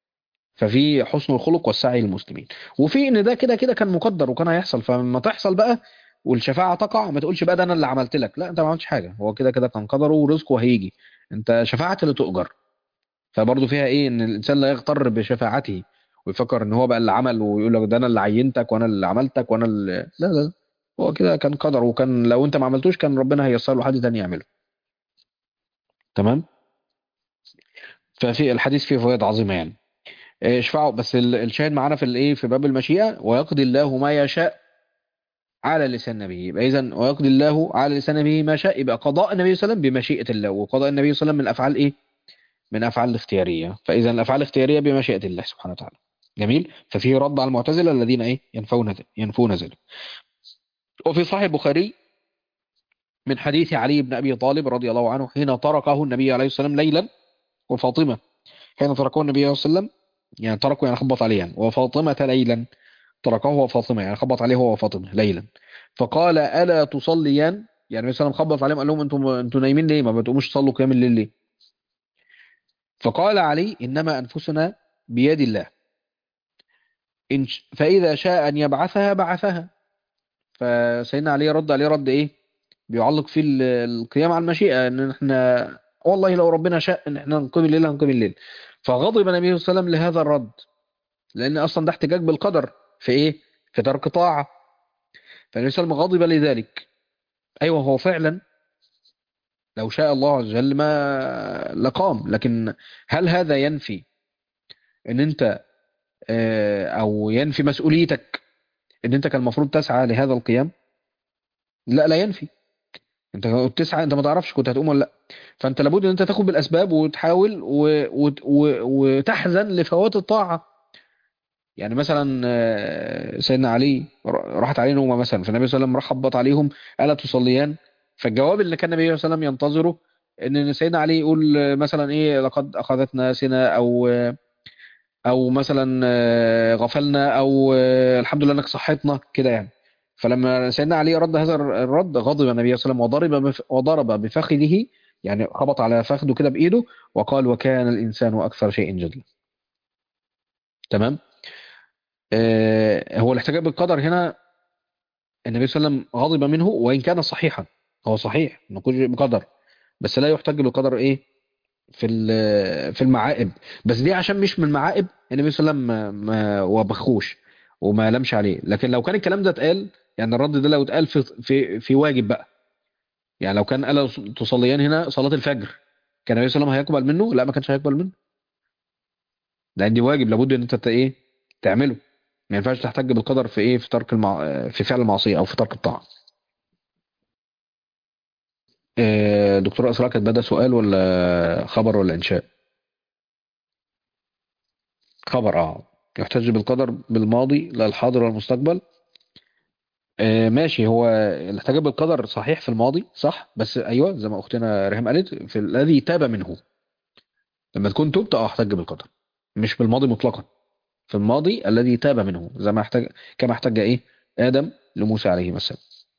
ففي حسن الخلق والسعي للمسلمين وفي ان ده كده كده كان مقدر وكان هيحصل فلما تحصل بقى والشفاعة تقع ما تقولش بقى ده انا اللي عملت لك لا انت ما عملتش حاجة هو كده كده كان قدره ورزقه هيجي انت شفاعة اللي تؤجر فبرضه فيها ايه ان الانسان لا يغتر بشفاعته ويفكر ان هو بقى اللي عمل ويقول لك ده انا اللي عينتك وانا اللي عملتك وانا اللي لا لا هو كده كان قدر وكان لو انت ما عملتوش كان ربنا هيسر له حد تاني يعمله تمام ففي الحديث فيه فوائد عظيمه يعني آه، اشفعوا بس ال- الشاهد معانا في الايه في باب المشيئه ويقضي الله ما يشاء على لسان نبيه يبقى اذا ويقضي الله على لسان نبيه ما شاء يبقى قضاء النبي صلى الله عليه وسلم بمشيئه الله وقضاء النبي صلى الله عليه وسلم من الافعال ايه من افعال الاختياريه فاذا الافعال الاختياريه بمشيئه الله سبحانه وتعالى جميل ففيه رد على المعتزله الذين ايه ينفون ذلك ينفون ذلك وفي صحيح البخاري من حديث علي بن ابي طالب رضي الله عنه حين تركه النبي عليه الصلاه والسلام ليلا وفاطمه حين تركه النبي عليه الصلاه والسلام يعني تركه يعني خبط عليه يعني وفاطمه ليلا تركه هو فاطمه يعني خبط عليه هو وفاطمه ليلا فقال الا تصليان يعني مثلا خبط عليهم قال لهم انتم انتم نايمين ليه ما بتقوموش تصلوا قيام الليل ليه فقال علي انما انفسنا بيد الله إن ش- فاذا شاء ان يبعثها بعثها فسيدنا علي رد عليه رد ايه بيعلق فيه ال- القيام على المشيئة ان احنا والله لو ربنا شاء ان احنا نقيم الليل هنقيم الليل فغضب النبي صلى الله عليه وسلم لهذا الرد لان اصلا ده احتجاج بالقدر في ايه في ترك طاعة فالنبي صلى الله عليه وسلم غضب لذلك ايوه هو فعلا لو شاء الله عز وجل ما لقام لكن هل هذا ينفي ان انت آه، او ينفي مسؤوليتك ان انت كان المفروض تسعى لهذا القيام لا لا ينفي انت كنت تسعى انت ما تعرفش كنت هتقوم ولا لا فانت لابد ان انت تاخد بالاسباب وتحاول و... و... و... وتحزن لفوات الطاعه يعني مثلا آه، سيدنا علي ر- راحت عليه نومه مثلا فالنبي صلى الله عليه وسلم راح خبط عليهم الا تصليان فالجواب اللي كان النبي صلى الله عليه وسلم ينتظره ان سيدنا علي يقول آه، مثلا ايه لقد اخذتنا سنه او آه، او مثلا آه، غفلنا او آه، الحمد لله انك صحتنا كده يعني فلما سيدنا علي رد هذا الرد غضب النبي صلى الله عليه وسلم وضرب بف- وضرب بفخذه يعني خبط على فخذه كده بايده وقال وكان الانسان اكثر شيء جدلا تمام آه هو الاحتجاج بالقدر هنا النبي صلى الله عليه وسلم غضب منه وان كان صحيحا هو صحيح نقول بقدر بس لا يحتج بالقدر ايه في ال- في المعائب بس دي عشان مش من المعائب النبي صلى الله عليه وسلم ما ما وبخوش وما لمش عليه لكن لو كان الكلام ده اتقال يعني الرد ده لو اتقال في في في واجب بقى يعني لو كان قال تصليان هنا صلاة الفجر كان النبي صلى الله عليه وسلم هيقبل منه لا ما كانش هيقبل منه لان دي واجب لابد ان انت ت- ايه تعمله ما ينفعش تحتج بالقدر في ايه في ترك المع... في فعل المعصية او في ترك الطاعة آه، دكتورة اسراء كانت بدأ سؤال ولا خبر ولا انشاء خبر اه يحتج بالقدر بالماضي لا الحاضر ولا المستقبل آه ماشي هو الاحتجاج بالقدر صحيح في الماضي صح بس ايوه زي ما اختنا ريهام قالت في الذي تاب منه لما تكون تبت اه احتج بالقدر مش بالماضي مطلقا في الماضي الذي تاب منه زي ما احتج كما احتج ايه ادم لموسى عليه السلام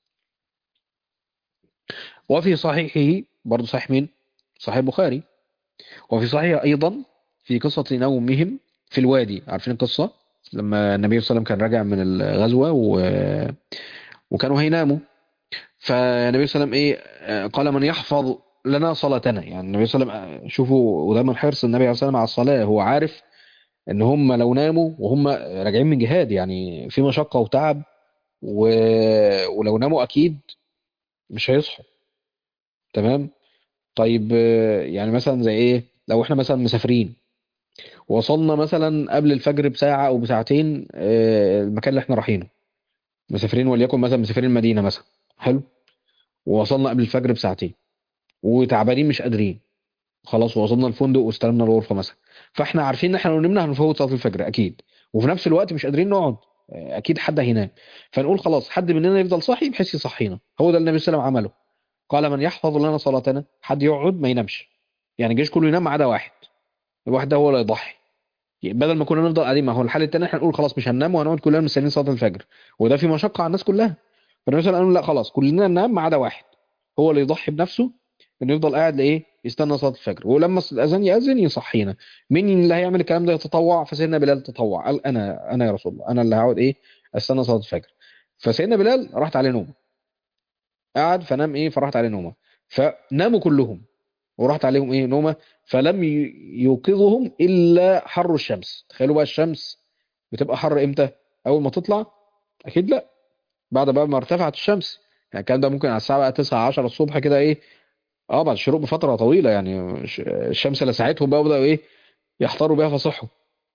وفي صحيحه برضه صحيح مين صحيح البخاري وفي صحيح ايضا في قصة نومهم في الوادي عارفين القصة لما النبي صلى الله عليه وسلم كان راجع من الغزوة و... وكانوا هيناموا فالنبي صلى الله عليه وسلم ايه آه، قال من يحفظ لنا صلاتنا يعني النبي صلى الله عليه وسلم آه، شوفوا ودايما حرص النبي عليه الصلاه والسلام على الصلاه هو عارف ان هم لو ناموا وهم راجعين من جهاد يعني في مشقه وتعب و... ولو ناموا اكيد مش هيصحوا تمام طيب آه، يعني مثلا زي ايه لو احنا مثلا مسافرين وصلنا مثلا قبل الفجر بساعه او بساعتين آه، المكان اللي احنا رايحينه مسافرين وليكن مثلا مسافرين المدينه مثلا حلو ووصلنا قبل الفجر بساعتين وتعبانين مش قادرين خلاص وصلنا الفندق واستلمنا الغرفه مثلا فاحنا عارفين ان احنا لو نمنا هنفوت صلاه الفجر اكيد وفي نفس الوقت مش قادرين نقعد آه، اكيد حد هينام فنقول خلاص حد مننا يفضل صاحي بحيث يصحينا هو ده اللي النبي صلى الله عليه وسلم عمله قال من يحفظ لنا صلاتنا حد يقعد ما ينامش يعني الجيش كله ينام ما عدا واحد الواحد ده هو اللي يضحي بدل ما كنا نفضل قاعدين ما هو الحل التاني احنا نقول خلاص مش هننام وهنقعد كلنا مستنيين صلاه الفجر وده في مشقه على الناس كلها فالنبي صلى الله عليه وسلم قال لا خلاص كلنا ننام ما عدا واحد هو اللي يضحي بنفسه انه يفضل قاعد لايه يستنى صلاه الفجر ولما الاذان ياذن يصحينا مين اللي هيعمل الكلام ده يتطوع فسيدنا بلال تطوع قال انا انا يا رسول الله انا اللي هقعد ايه استنى صلاه الفجر فسيدنا بلال راحت عليه نومه قعد فنام ايه فراحت عليه نومه فناموا كلهم وراحت عليهم ايه نومه فلم ي- يوقظهم الا حر الشمس تخيلوا بقى الشمس بتبقى حر امتى اول ما تطلع اكيد لا بعد بقى ما ارتفعت الشمس يعني الكلام ده ممكن على الساعة بقى 9 10 الصبح كده ايه اه بعد الشروق بفترة طويلة يعني ش- الشمس لسعتهم بقى وبدأوا ايه يحتاروا بيها فصحوا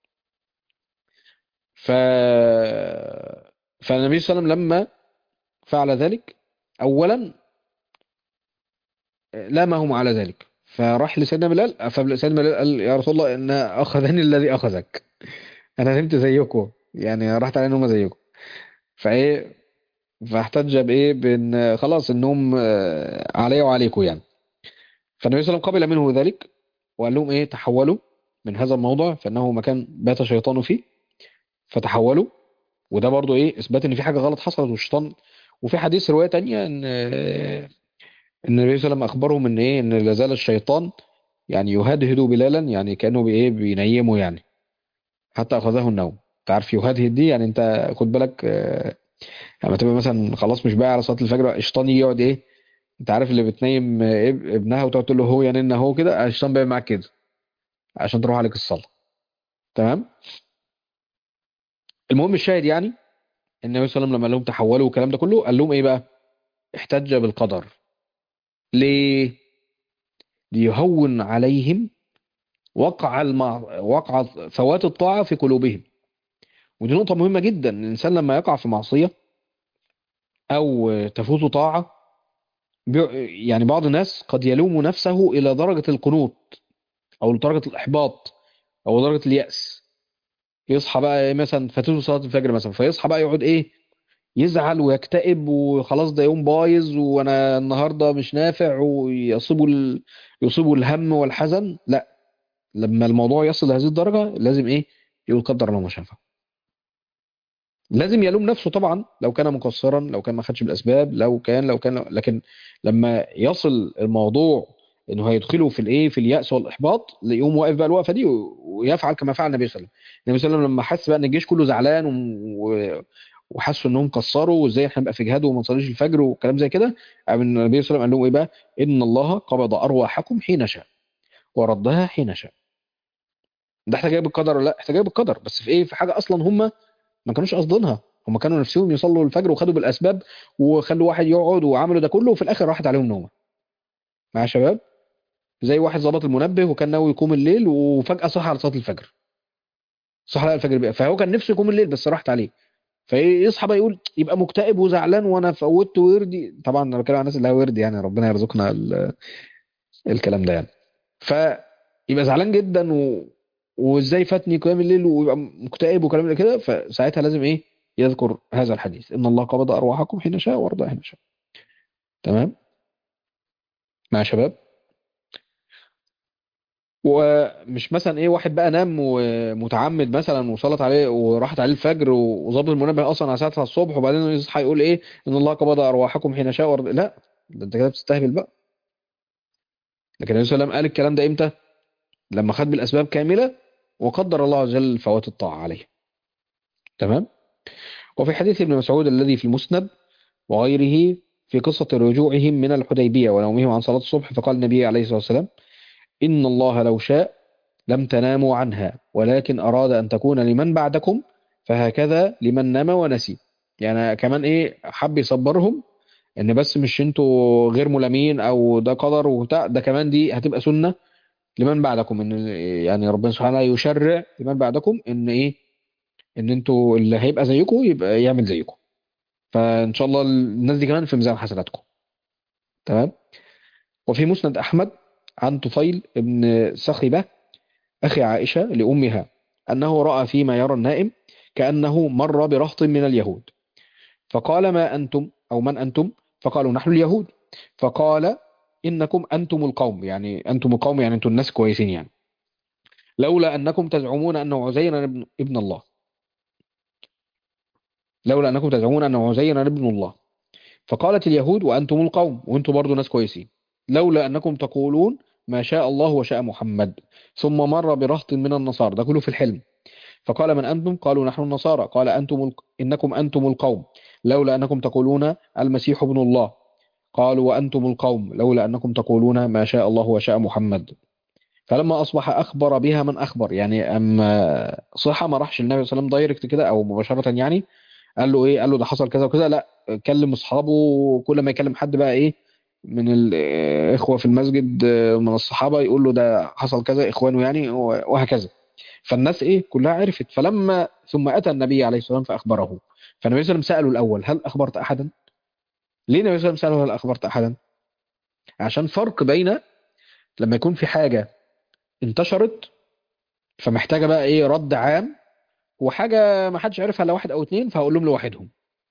ف فالنبي صلى الله عليه وسلم لما فعل ذلك اولا لامهم على ذلك فراح لسيدنا بلال فسيدنا بلال قال يا رسول الله ان اخذني الذي اخذك انا نمت زيكم يعني راحت علينا هم زيكم فايه فاحتج بايه بان خلاص النوم آه، علي وعليكم يعني فالنبي صلى الله عليه وسلم قبل منه ذلك وقال لهم ايه تحولوا من هذا الموضع فانه مكان بات شيطان فيه فتحولوا وده برضو ايه اثبات ان في حاجه غلط حصلت والشيطان وفي حديث روايه تانية ان آه، ان النبي صلى الله عليه وسلم اخبرهم ان ايه ان لا زال الشيطان يعني يهدهد بلالا يعني كانه بايه بينيمه يعني حتى اخذه النوم انت عارف يهدهد دي يعني انت خد بالك آه، لما تبقى مثلا خلاص مش باقي على صلاه الفجر الشيطان يجي يقعد ايه انت عارف اللي بتنيم آه، اب- ابنها وتقعد تقول له هو يا ننا هو كده الشيطان بيعمل معاك كده عشان تروح عليك الصلاه تمام المهم الشاهد يعني ان النبي صلى الله عليه وسلم لما قال لهم تحولوا والكلام ده كله قال لهم ايه بقى احتج بالقدر ليه ليهون عليهم وقع المع... وقع فوات الطاعة في قلوبهم ودي نقطة مهمة جدا الإنسان لما يقع في معصية أو تفوته طاعة بي- يعني بعض الناس قد يلوم نفسه إلى درجة القنوط أو لدرجة الإحباط أو درجة اليأس يصحى بقى إيه مثلا فاتته صلاة الفجر مثلا فيصحى بقى يقعد إيه يزعل ويكتئب وخلاص ده يوم بايظ وأنا النهاردة مش نافع ويصيبه ال... يصيبه الهم والحزن لا لما الموضوع يصل لهذه الدرجة لازم إيه يقول قدر الله ما شاء فعل لازم يلوم نفسه طبعا لو كان مقصرا لو كان ما خدش بالاسباب لو كان لو كان لكن لما يصل الموضوع انه هيدخله في الايه في اليأس والاحباط يقوم واقف بقى الوقفه دي و- ويفعل كما فعل النبي صلى الله عليه وسلم النبي صلى الله عليه وسلم لما حس بقى ان الجيش كله زعلان و- وحسوا انهم قصروا وازاي احنا نبقى في جهاد وما نصليش الفجر وكلام زي كده قام النبي صلى الله عليه وسلم قال لهم ايه بقى ان الله قبض ارواحكم حين شاء وردها حين شاء ده احنا جايب القدر ولا لا احنا جايب القدر بس في ايه في حاجه اصلا هم ما كانوش قاصدينها هم كانوا نفسهم يصلوا الفجر وخدوا بالاسباب وخلوا واحد يقعد وعملوا ده كله وفي الاخر راحت عليهم نومه مع شباب زي واحد ظبط المنبه وكان ناوي يقوم الليل وفجاه صحى على صلاه الفجر صحى على الفجر بقى فهو كان نفسه يقوم الليل بس راحت عليه فيصحى بقى يقول يبقى مكتئب وزعلان وانا فوتت وردي طبعا انا بتكلم عن الناس اللي هي ورد يعني ربنا يرزقنا ال- الكلام ده يعني فيبقى زعلان جدا و... وازاي فاتني قيام الليل ويبقى مكتئب وكلام زي كده فساعتها لازم ايه يذكر هذا الحديث ان الله قبض ارواحكم حين شاء وارضى حين شاء تمام مع شباب ومش مثلا ايه واحد بقى نام ومتعمد مثلا وصلت عليه وراحت عليه الفجر وظبط المنبه اصلا على ساعتها الصبح وبعدين يصحى يقول ايه ان الله قبض ارواحكم حين شاء وارضى لا ده انت كده بتستهبل بقى لكن النبي صلى الله عليه وسلم قال الكلام ده امتى لما خد بالاسباب كامله وقدر الله عز وجل فوات الطاعه عليه تمام وفي حديث ابن مسعود الذي في المسند وغيره في قصة رجوعهم من الحديبية ونومهم عن صلاة الصبح فقال النبي عليه الصلاة والسلام إن الله لو شاء لم تناموا عنها ولكن أراد أن تكون لمن بعدكم فهكذا لمن نام ونسي يعني كمان إيه حب يصبرهم إن بس مش انتوا غير ملامين أو ده قدر وبتاع ده كمان دي هتبقى سنة لمن بعدكم إن يعني ربنا سبحانه يشرع لمن بعدكم إن إيه إن انتوا اللي هيبقى زيكم يبقى يعمل زيكم فان شاء الله الناس دي كمان في ميزان حسناتكم تمام وفي مسند احمد عن طفيل بن سخبه اخي عائشه لامها انه راى فيما يرى النائم كانه مر برهط من اليهود فقال ما انتم او من انتم فقالوا نحن اليهود فقال انكم انتم القوم يعني انتم القوم يعني انتم الناس كويسين يعني لولا انكم تزعمون انه عزير ابن, ابن الله لولا انكم تزعمون انه عزير ابن الله فقالت اليهود وأنتم القوم وأنتم برضو ناس كويسين لولا أنكم تقولون ما شاء الله وشاء محمد ثم مر برهط من النصارى ده كله في الحلم فقال من أنتم قالوا نحن النصارى قال أنتم ال... إنكم أنتم القوم لولا أنكم تقولون المسيح ابن الله قالوا وأنتم القوم لولا أنكم تقولون ما شاء الله وشاء محمد فلما أصبح أخبر بها من أخبر يعني أما صحة ما راحش النبي صلى الله عليه وسلم دايركت كده أو مباشرة يعني قال له ايه قال له ده حصل كذا وكذا لا كلم اصحابه كل ما يكلم حد بقى ايه من الاخوه في المسجد آه، من الصحابه يقول له ده حصل كذا اخوانه يعني وهكذا فالناس ايه كلها عرفت فلما ثم اتى النبي عليه الصلاه والسلام فاخبره فالنبي صلى الله عليه وسلم ساله الاول هل اخبرت احدا ليه النبي صلى الله عليه وسلم ساله هل اخبرت احدا عشان فرق بين لما يكون في حاجه انتشرت فمحتاجه بقى ايه رد عام وحاجه ما حدش عرفها الا واحد او اتنين فهقول لهم لوحدهم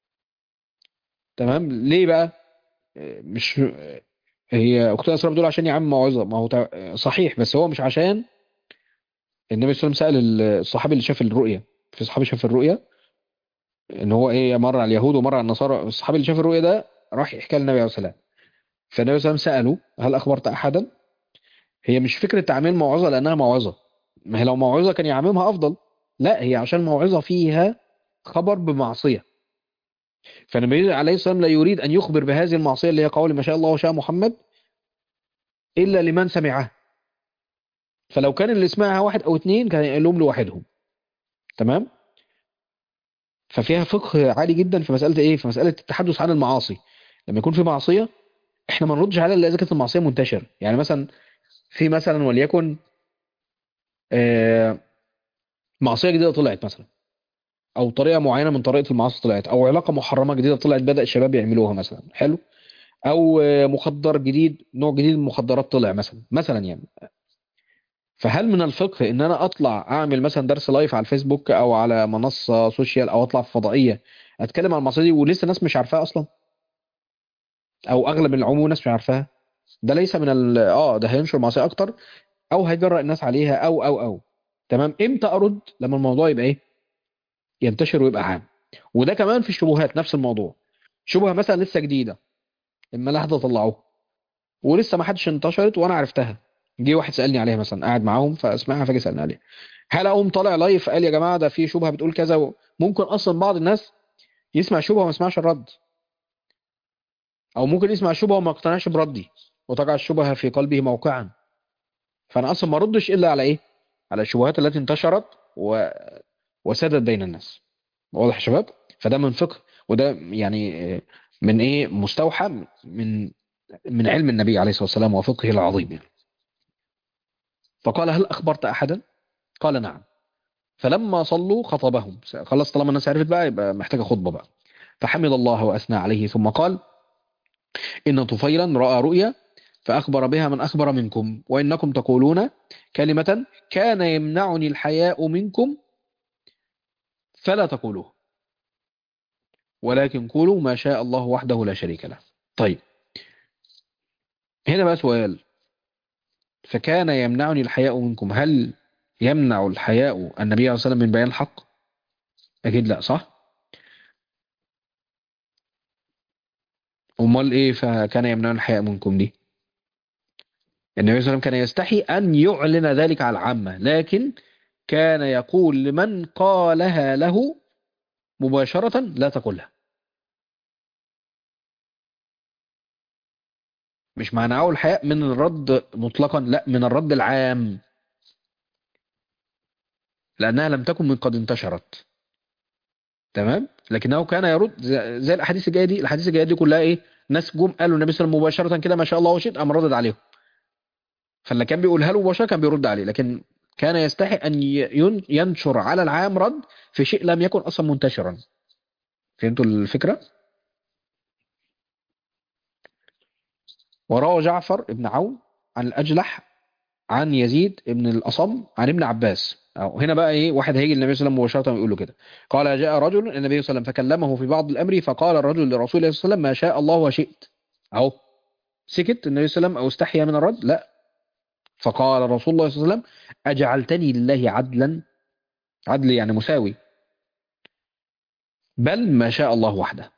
تمام ليه بقى آه، مش آه، هي اختنا اسراء بتقول عشان يا عم موعظه ما هو تع- صحيح بس هو مش عشان النبي صلى الله عليه وسلم سأل الصحابي اللي شاف الرؤيا في صحابي شاف الرؤيا ان هو ايه مر على اليهود ومر على النصارى الصحابي اللي شاف الرؤيا ده راح يحكي للنبي عليه الصلاه والسلام فالنبي صلى الله عليه وسلم سأله هل اخبرت احدا هي مش فكره تعميم موعظه لانها موعظه ما هي لو موعظه كان يعممها افضل لا هي عشان موعظه فيها خبر بمعصيه فالنبي عليه الصلاه والسلام لا يريد ان يخبر بهذه المعصيه اللي هي قول ما شاء الله وشاء محمد الا لمن سمعها فلو كان اللي سمعها واحد او اتنين كان يقول لهم لوحدهم تمام ففيها فقه عالي جدا في مساله ايه في مساله التحدث عن المعاصي لما يكون في معصيه احنا ما نردش عليها الا اذا كانت المعصيه منتشره يعني مثلا في مثلا وليكن آه، معصيه جديده طلعت مثلا او طريقه معينه من طريقه المعاصي طلعت او علاقه محرمه جديده طلعت بدا الشباب يعملوها مثلا حلو او آه، مخدر جديد نوع جديد من المخدرات طلع مثلا مثلا يعني فهل من الفقه ان انا اطلع اعمل مثلا درس لايف على الفيسبوك او على منصه سوشيال او اطلع في فضائيه اتكلم عن المعصيه دي ولسه ناس مش عارفاها اصلا او اغلب العموم ناس مش عارفاها ده ليس من ال اه ده هينشر معصيه اكتر او هيجرأ الناس عليها او او او تمام امتى ارد لما الموضوع يبقى ايه ينتشر ويبقى عام وده كمان في الشبهات نفس الموضوع شبهه مثلا لسه جديده اما لحظه طلعوها ولسه ما حدش انتشرت وانا عرفتها جه واحد سالني عليها مثلا قاعد معاهم فاسمعها فجاه سالني عليها هل اقوم طالع لايف قال يا جماعه ده في شبهه بتقول كذا و- ممكن اصلا بعض الناس يسمع شبهه وما يسمعش الرد او ممكن يسمع شبهه وما يقتنعش بردي وتقع الشبهه في قلبه موقعا فانا اصلا ما ردش الا على ايه على الشبهات التي انتشرت و... وسادت بين الناس واضح يا شباب فده من فقه وده يعني آه، من ايه مستوحى من من علم النبي عليه الصلاه والسلام وفقهه العظيم يعني. فقال هل اخبرت احدا قال نعم فلما صلوا خطبهم خلاص طالما الناس عرفت بقى يبقى محتاجه خطبه بقى فحمد الله واثنى عليه ثم قال ان طفيلا راى رؤيا فاخبر بها من اخبر منكم وانكم تقولون كلمه كان يمنعني الحياء منكم فلا تقولوه ولكن قولوا ما شاء الله وحده لا شريك له طيب هنا بقى سؤال فكان يمنعني الحياء منكم هل يمنع الحياء النبي عليه الصلاة والسلام من بيان الحق أكيد لا صح أمال إيه فكان يمنعني الحياء منكم دي النبي صلى الله عليه وسلم كان يستحي أن يعلن ذلك على العامة لكن كان يقول لمن قالها له مباشرة لا تقولها مش معناه الحياء من الرد مطلقا لا من الرد العام لأنها لم تكن من قد انتشرت تمام لكنه كان يرد زي زي الاحاديث الجايه دي الاحاديث الجايه دي كلها ايه ناس جم قالوا النبي صلى الله عليه وسلم مباشره كده ما شاء الله وشئت قام ردد عليهم فاللي كان بيقولها له مباشره كان بيرد عليه لكن كان يستحي ان ين- ينشر على العام رد في شيء لم يكن اصلا منتشرا فهمتوا الفكره وروى جعفر بن عون عن الاجلح عن يزيد بن الاصم عن ابن عباس أو هنا بقى ايه واحد هيجي للنبي صلى الله عليه وسلم مباشره ويقول له كده قال جاء رجل النبي صلى الله عليه وسلم فكلمه في بعض الامر فقال الرجل لرسول الله صلى الله عليه وسلم ما شاء الله وشئت اهو سكت النبي صلى الله عليه وسلم او استحيا من الرد لا فقال رسول الله صلى الله عليه وسلم اجعلتني لله عدلا عدل يعني مساوي بل ما شاء الله وحده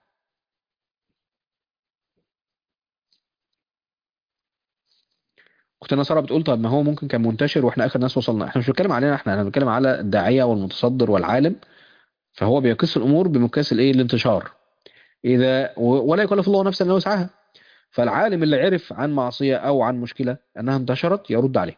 اختنا ساره بتقول طب ما هو ممكن كان منتشر واحنا اخر ناس وصلنا احنا مش بنتكلم علينا احنا احنا بنتكلم على الداعيه والمتصدر والعالم فهو بيقيس الامور بمقياس الايه الانتشار اذا و- ولا يكلف الله نفسا الا وسعها فالعالم اللي عرف عن معصيه او عن مشكله انها انتشرت يرد عليه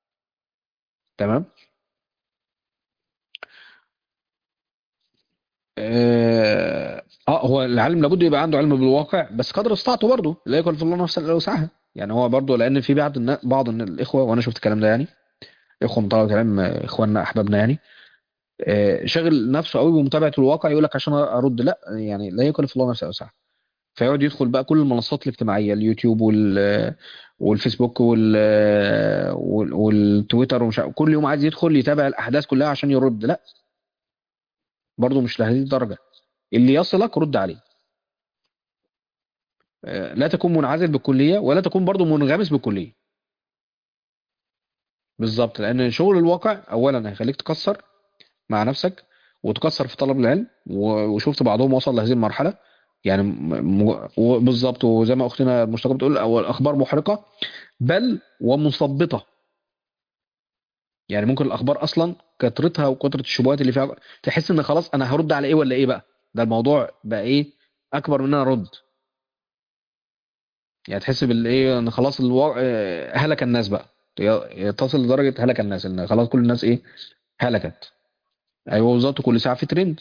تمام اه آه، هو العالم لابد يبقى عنده علم بالواقع بس قدر استطاعته برضه لا يكلف الله نفسا الا وسعها يعني هو برضه لان في بعض النا- بعض من الاخوه وانا شفت الكلام ده يعني اخوه من طلبه العلم آه، اخواننا احبابنا يعني آه، شاغل نفسه قوي بمتابعه الواقع يقول لك عشان ارد لا يعني لا يكلف الله نفسا الا وسعها فيقعد يدخل بقى كل المنصات الاجتماعيه اليوتيوب وال والفيسبوك وال وال- والتويتر ومش عارف- كل يوم عايز يدخل يتابع الاحداث كلها عشان يرد لا برضه مش لهذه الدرجه اللي يصلك رد عليه آه، لا تكون منعزل بالكليه ولا تكون برضه منغمس بالكليه بالظبط لان شغل الواقع اولا هيخليك تكسر مع نفسك وتكسر في طلب العلم و- وشفت بعضهم وصل لهذه المرحله يعني م- م- وبالظبط وزي ما اختنا المشتاقه بتقول أو الاخبار محرقه بل ومثبطه يعني ممكن الاخبار اصلا كثرتها وكثره الشبهات اللي فيها تحس ان خلاص انا هرد على ايه ولا ايه بقى ده الموضوع بقى ايه اكبر من ان انا ارد يعني تحس بالايه ان خلاص الوا... آه، هلك الناس بقى ي- تصل لدرجه هلك الناس ان خلاص كل الناس ايه هلكت ايوه بالظبط كل ساعه في ترند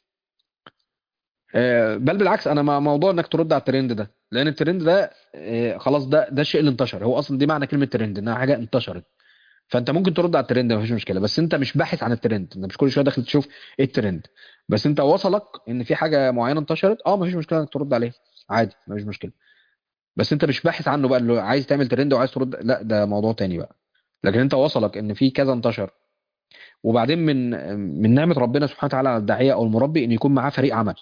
آه، بل بالعكس انا مع موضوع انك ترد على الترند ده لان الترند ده آه، خلاص ده ده الشيء اللي انتشر هو اصلا دي معنى كلمه ترند انها حاجه انتشرت فانت ممكن ترد على الترند مفيش مشكله بس انت مش باحث عن الترند انت مش كل شويه داخل تشوف ايه الترند بس انت وصلك ان في حاجه معينه انتشرت اه مفيش مشكله انك ترد عليها عادي مفيش مشكله بس انت مش باحث عنه بقى اللي عايز تعمل ترند وعايز ترد لا ده موضوع تاني بقى لكن انت وصلك ان في كذا انتشر وبعدين من من نعمه ربنا سبحانه وتعالى على الداعيه او المربي ان يكون معاه فريق عمل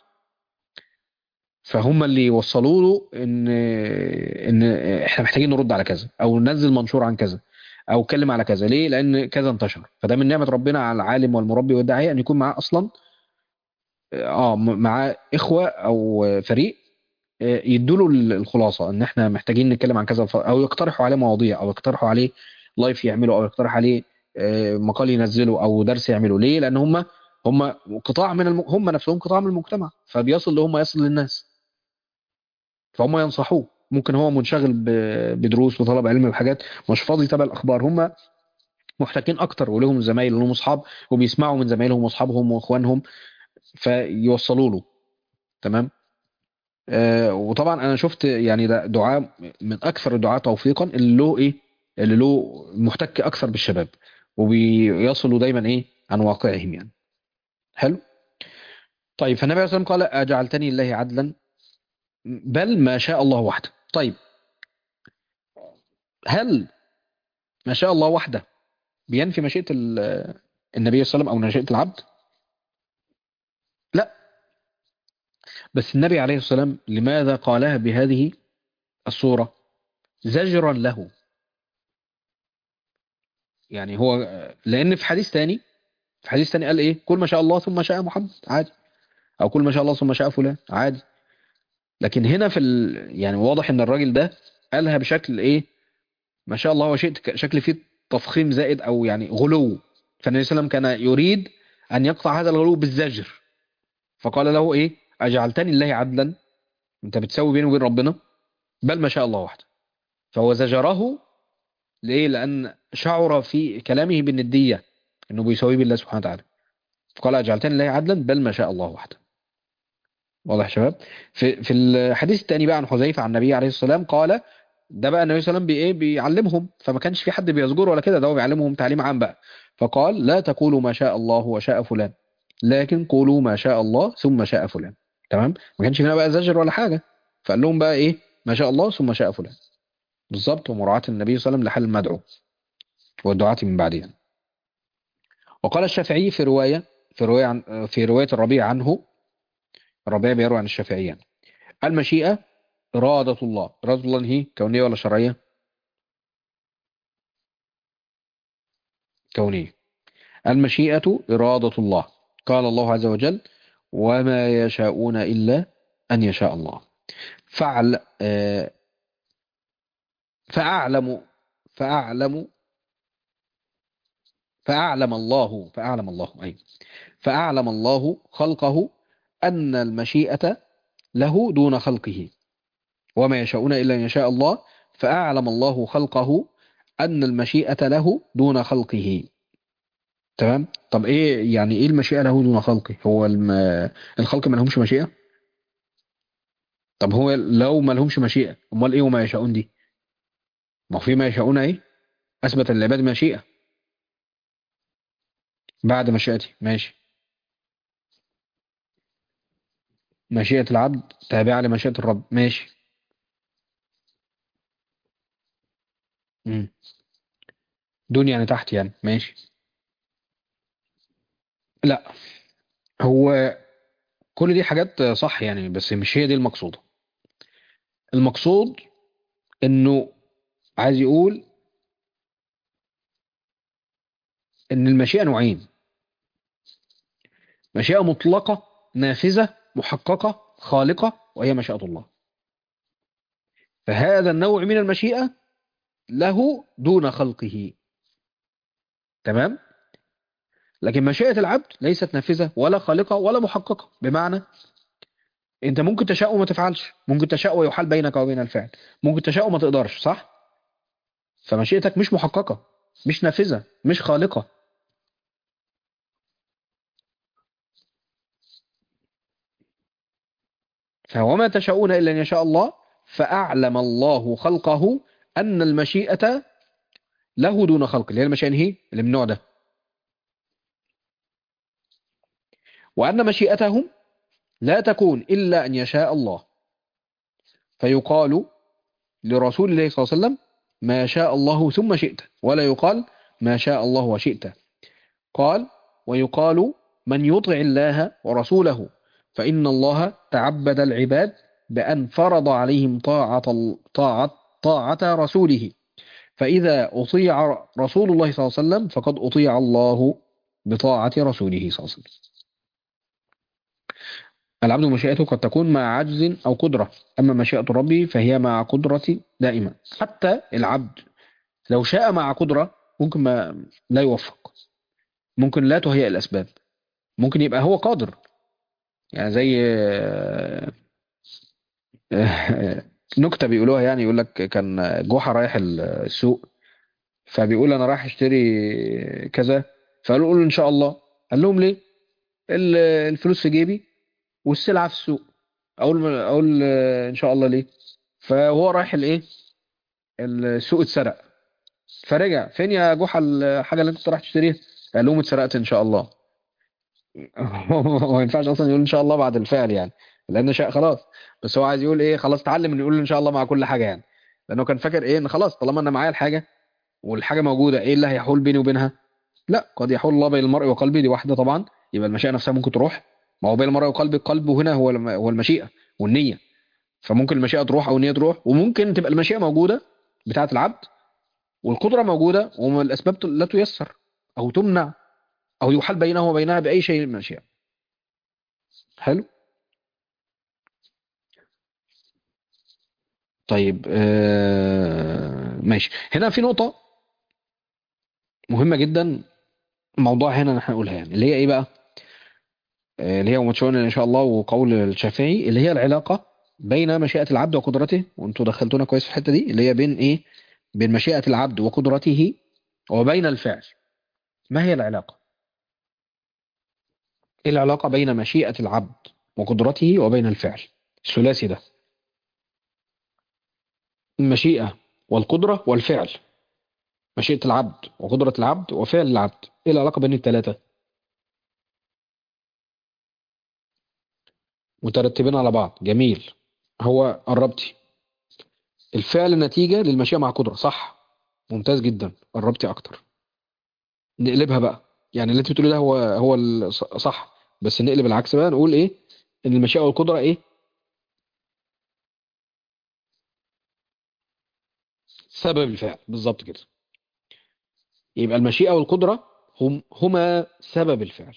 فهم اللي يوصلوا له ان ان احنا محتاجين نرد على كذا او ننزل منشور عن كذا او اتكلم على كذا ليه لان كذا انتشر فده من نعمه ربنا على العالم والمربي والداعيه ان يكون معاه اصلا اه م- معاه اخوه او فريق آه، يدوا له الخلاصه ان احنا محتاجين نتكلم عن كذا ف- او يقترحوا عليه مواضيع او يقترحوا عليه لايف يعمله او يقترح عليه آه، مقال ينزله او درس يعمله ليه لان هم هم قطاع من الم... هم نفسهم قطاع من المجتمع فبيصل لهم يصل للناس فهم ينصحوه ممكن هو منشغل ب- بدروس وطلب علم وحاجات مش فاضي يتابع الاخبار هم محتكين اكتر ولهم زمايل ولهم اصحاب وبيسمعوا من زمايلهم واصحابهم واخوانهم فيوصلوا له تمام آه وطبعا انا شفت يعني ده دعاء من اكثر الدعاء توفيقا اللي له ايه اللي له محتك اكثر بالشباب وبيصلوا دايما ايه عن واقعهم يعني حلو طيب فالنبي عليه الصلاه والسلام قال اجعلتني لله عدلا بل ما شاء الله وحده طيب هل ما شاء الله وحده بينفي مشيئة ال- النبي صلى الله عليه وسلم أو مشيئة العبد لا بس النبي عليه الصلاة والسلام لماذا قالها بهذه الصورة زجرا له يعني هو لأن في حديث تاني في حديث تاني قال إيه كل ما شاء الله ثم شاء محمد عادي أو كل ما شاء الله ثم شاء فلان عادي لكن هنا في ال... يعني واضح إن الراجل ده قالها بشكل إيه ما شاء الله وشئت شكل فيه تفخيم زائد أو يعني غلو فالنبي صلى الله عليه وسلم كان يريد أن يقطع هذا الغلو بالزجر فقال له ايه اجعلتني الله عدلا انت بتسوي بيني وبين ربنا بل ما شاء الله وحده فهو زجره ليه لان شعر في كلامه بالنديه انه بيساوي بالله سبحانه وتعالى فقال اجعلتني الله عدلا بل ما شاء الله وحده واضح يا شباب في في الحديث الثاني بقى عن حذيفه عن النبي عليه الصلاه والسلام قال ده بقى النبي صلى الله عليه وسلم بي ايه بيعلمهم فما كانش في حد بيزجر ولا كده ده هو بيعلمهم تعليم عام بقى فقال لا تقولوا ما شاء الله وشاء فلان لكن قولوا ما شاء الله ثم شاء فلان تمام ما كانش هنا بقى زجر ولا حاجه فقال لهم بقى ايه ما شاء الله ثم شاء فلان بالظبط ومراعاه النبي صلى الله عليه وسلم لحال المدعو والدعاة من بعده يعني. وقال الشافعي في روايه في روايه عن في روايه الربيع عنه الربيع بيروي عن الشافعي يعني المشيئه اراده الله اراده الله هي كونيه ولا شرعيه كونيه المشيئه اراده الله قال الله عز وجل وما يشاءون الا ان يشاء الله فعل آه، فأعلم فأعلم فأعلم الله فأعلم الله أي فأعلم الله خلقه أن المشيئة له دون خلقه وما يشاءون إلا أن يشاء الله فأعلم الله خلقه أن المشيئة له دون خلقه تمام طب ايه يعني ايه المشيئة له دون خلقه هو الم... الخلق ما لهمش مشيئة طب هو لو ما لهمش مشيئة امال ايه وما يشاءون دي ما هو في ما يشاءون ايه اثبت للعباد مشيئة بعد مشيئتي ماشي مشيئة العبد تابعة لمشيئة الرب ماشي مم. دون يعني تحت يعني ماشي لا هو كل دي حاجات صح يعني بس مش هي دي المقصودة المقصود انه عايز يقول ان المشيئة نوعين مشيئة مطلقة نافذة محققة خالقة وهي مشيئة الله فهذا النوع من المشيئة له دون خلقه تمام لكن مشيئة العبد ليست نافذة ولا خالقة ولا محققة بمعنى انت ممكن تشاء وما تفعلش ممكن تشاء ويحال بينك وبين الفعل ممكن تشاء وما تقدرش صح فمشيئتك مش محققة مش نافذة مش خالقة فوما تشاءون إلا أن يشاء الله فأعلم الله خلقه أن المشيئة له دون خلق اللي هي المشيئة هي اللي من النوع ده وأن مشيئتهم لا تكون إلا أن يشاء الله فيقال لرسول الله صلى الله عليه وسلم ما شاء الله ثم شئت ولا يقال ما شاء الله وشئت قال ويقال من يطع الله ورسوله فإن الله تعبد العباد بأن فرض عليهم طاعة طاعة طاعة رسوله فإذا أطيع رسول الله صلى الله عليه وسلم فقد أطيع الله بطاعة رسوله صلى الله عليه وسلم العبد مشيئته قد تكون مع عجز أو قدرة أما مشيئة ربي فهي مع قدرة دائما حتى العبد لو شاء مع قدرة ممكن ما لا يوفق ممكن لا تهيئ الأسباب ممكن يبقى هو قادر يعني زي نكتة بيقولوها يعني يقول لك كان جحا رايح السوق فبيقول أنا رايح أشتري كذا فقالوا له إن شاء الله قال لهم ليه الفلوس في جيبي والسلعة في السوق أقول أقول إن شاء الله ليه فهو رايح الإيه السوق اتسرق فرجع فين يا جحا الحاجة اللي أنت رايح تشتريها قال لهم اتسرقت إن شاء الله ما ينفعش اصلا يقول ان شاء الله بعد الفعل يعني لان شاء خلاص بس هو عايز يقول ايه خلاص اتعلم ان يقول ان شاء الله مع كل حاجه يعني لانه كان فاكر ايه ان خلاص طالما انا معايا الحاجه والحاجه موجوده ايه اللي هيحول بيني وبينها لا قد يحول الله بين المرء وقلبه دي واحده طبعا يبقى المشيئه نفسها ممكن تروح ما هو بين المرء وقلبه قلبه هنا هو هو المشيئه والنيه فممكن المشيئه تروح او النيه تروح وممكن تبقى المشيئه موجوده بتاعه العبد والقدره موجوده والاسباب لا تيسر او تمنع او يحال بينه وبينها باي شيء من المشيئه حلو طيب آه ماشي هنا في نقطة مهمة جدا موضوع هنا نحن نقولها يعني اللي هي ايه بقى آه اللي هي ومتشون ان شاء الله وقول الشافعي اللي هي العلاقة بين مشيئة العبد وقدرته وانتوا دخلتونا كويس في الحتة دي اللي هي بين ايه بين مشيئة العبد وقدرته وبين الفعل ما هي العلاقة ايه العلاقة بين مشيئة العبد وقدرته وبين الفعل الثلاثي ده المشيئة والقدرة والفعل مشيئة العبد وقدرة العبد وفعل العبد ايه العلاقة بين الثلاثة مترتبين على بعض جميل هو قربتي الفعل نتيجة للمشيئة مع قدرة صح ممتاز جدا قربتي اكتر نقلبها بقى يعني اللي انت بتقولي ده هو هو صح بس نقلب العكس بقى نقول ايه ان المشيئة والقدرة ايه سبب الفعل بالظبط كده يبقى المشيئة والقدرة هم هما سبب الفعل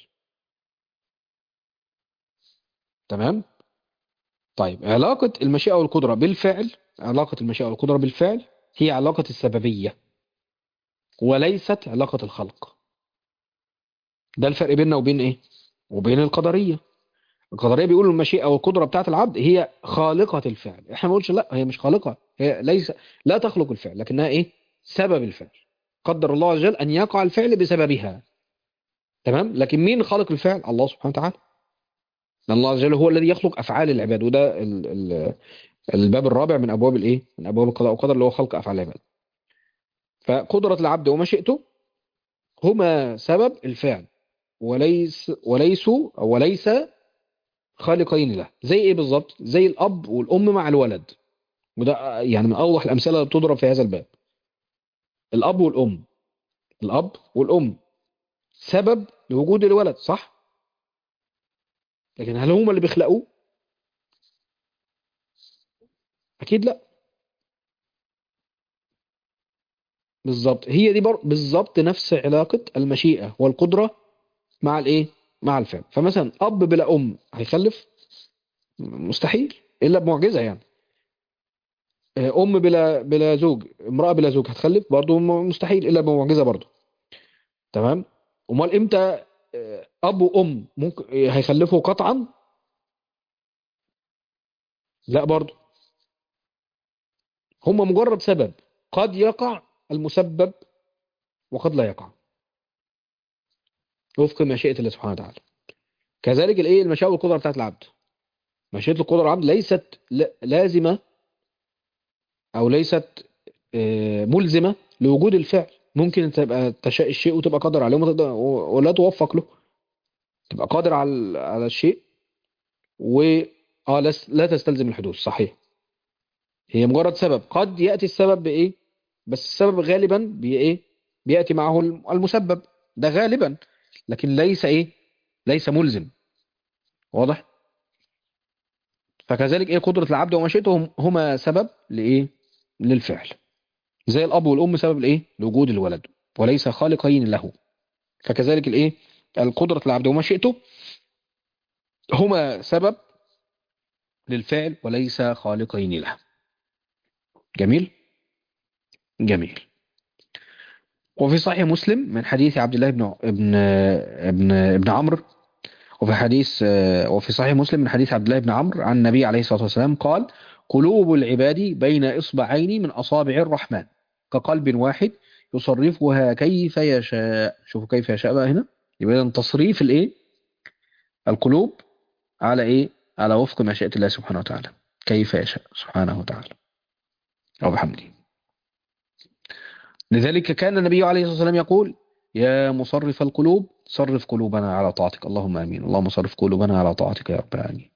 تمام طيب علاقة المشيئة والقدرة بالفعل علاقة المشيئة والقدرة بالفعل هي علاقة السببية وليست علاقة الخلق ده الفرق بيننا وبين ايه وبين القدرية القدرية بيقولوا المشيئة والقدرة بتاعت العبد هي خالقة الفعل احنا ما نقولش لا هي مش خالقة هي ليس لا تخلق الفعل لكنها ايه سبب الفعل قدر الله عز وجل ان يقع الفعل بسببها تمام لكن مين خالق الفعل الله سبحانه وتعالى الله عز وجل هو الذي يخلق افعال العباد وده ال ال الباب الرابع من ابواب الايه من ابواب القضاء والقدر اللي هو خلق افعال العباد فقدرة العبد ومشيئته هما سبب الفعل وليس وليسوا او وليس خالقين له زي ايه بالظبط زي الاب والام مع الولد وده يعني من اوضح الامثله اللي بتضرب في هذا الباب الاب والام الاب والام سبب لوجود الولد صح لكن هل هما اللي بيخلقوه اكيد لا بالظبط هي دي بر... بالظبط نفس علاقه المشيئه والقدره مع الايه مع الفعل فمثلا اب بلا ام هيخلف مستحيل الا بمعجزه يعني ام بلا بلا زوج امراه بلا زوج هتخلف برضه مستحيل الا بمعجزه برضه تمام امال امتى اب وام ممكن هيخلفوا قطعا لا برضه هم مجرد سبب قد يقع المسبب وقد لا يقع وفق مشيئة الله سبحانه وتعالى كذلك الايه المشاء والقدرة بتاعت العبد مشيئة القدرة العبد ليست لازمة او ليست ملزمة لوجود الفعل ممكن تبقى تشاء الشيء وتبقى قادر عليه ولا توفق له تبقى قادر على على الشيء و اه لا تستلزم الحدوث صحيح هي مجرد سبب قد ياتي السبب بايه بس السبب غالبا بي ايه بياتي معه المسبب ده غالبا لكن ليس ايه ليس ملزم واضح فكذلك ايه قدرة العبد ومشيئته هما سبب لايه للفعل زي الاب والام سبب لايه لوجود الولد وليس خالقين له فكذلك الايه القدرة العبد ومشيئته هما سبب للفعل وليس خالقين له جميل جميل وفي صحيح مسلم من حديث عبد الله بن ابن ابن ابن عمرو وفي حديث وفي صحيح مسلم من حديث عبد الله بن عمرو عن النبي عليه الصلاه والسلام قال قلوب العباد بين اصبعين من اصابع الرحمن كقلب واحد يصرفها كيف يشاء شوفوا كيف يشاء بقى هنا يبقى تصريف الايه القلوب على ايه على وفق مشيئه الله سبحانه وتعالى كيف يشاء سبحانه وتعالى او بحمده لذلك كان النبي عليه الصلاة والسلام يقول يا مصرف القلوب صرف قلوبنا على طاعتك اللهم امين اللهم صرف قلوبنا على طاعتك يا رب العالمين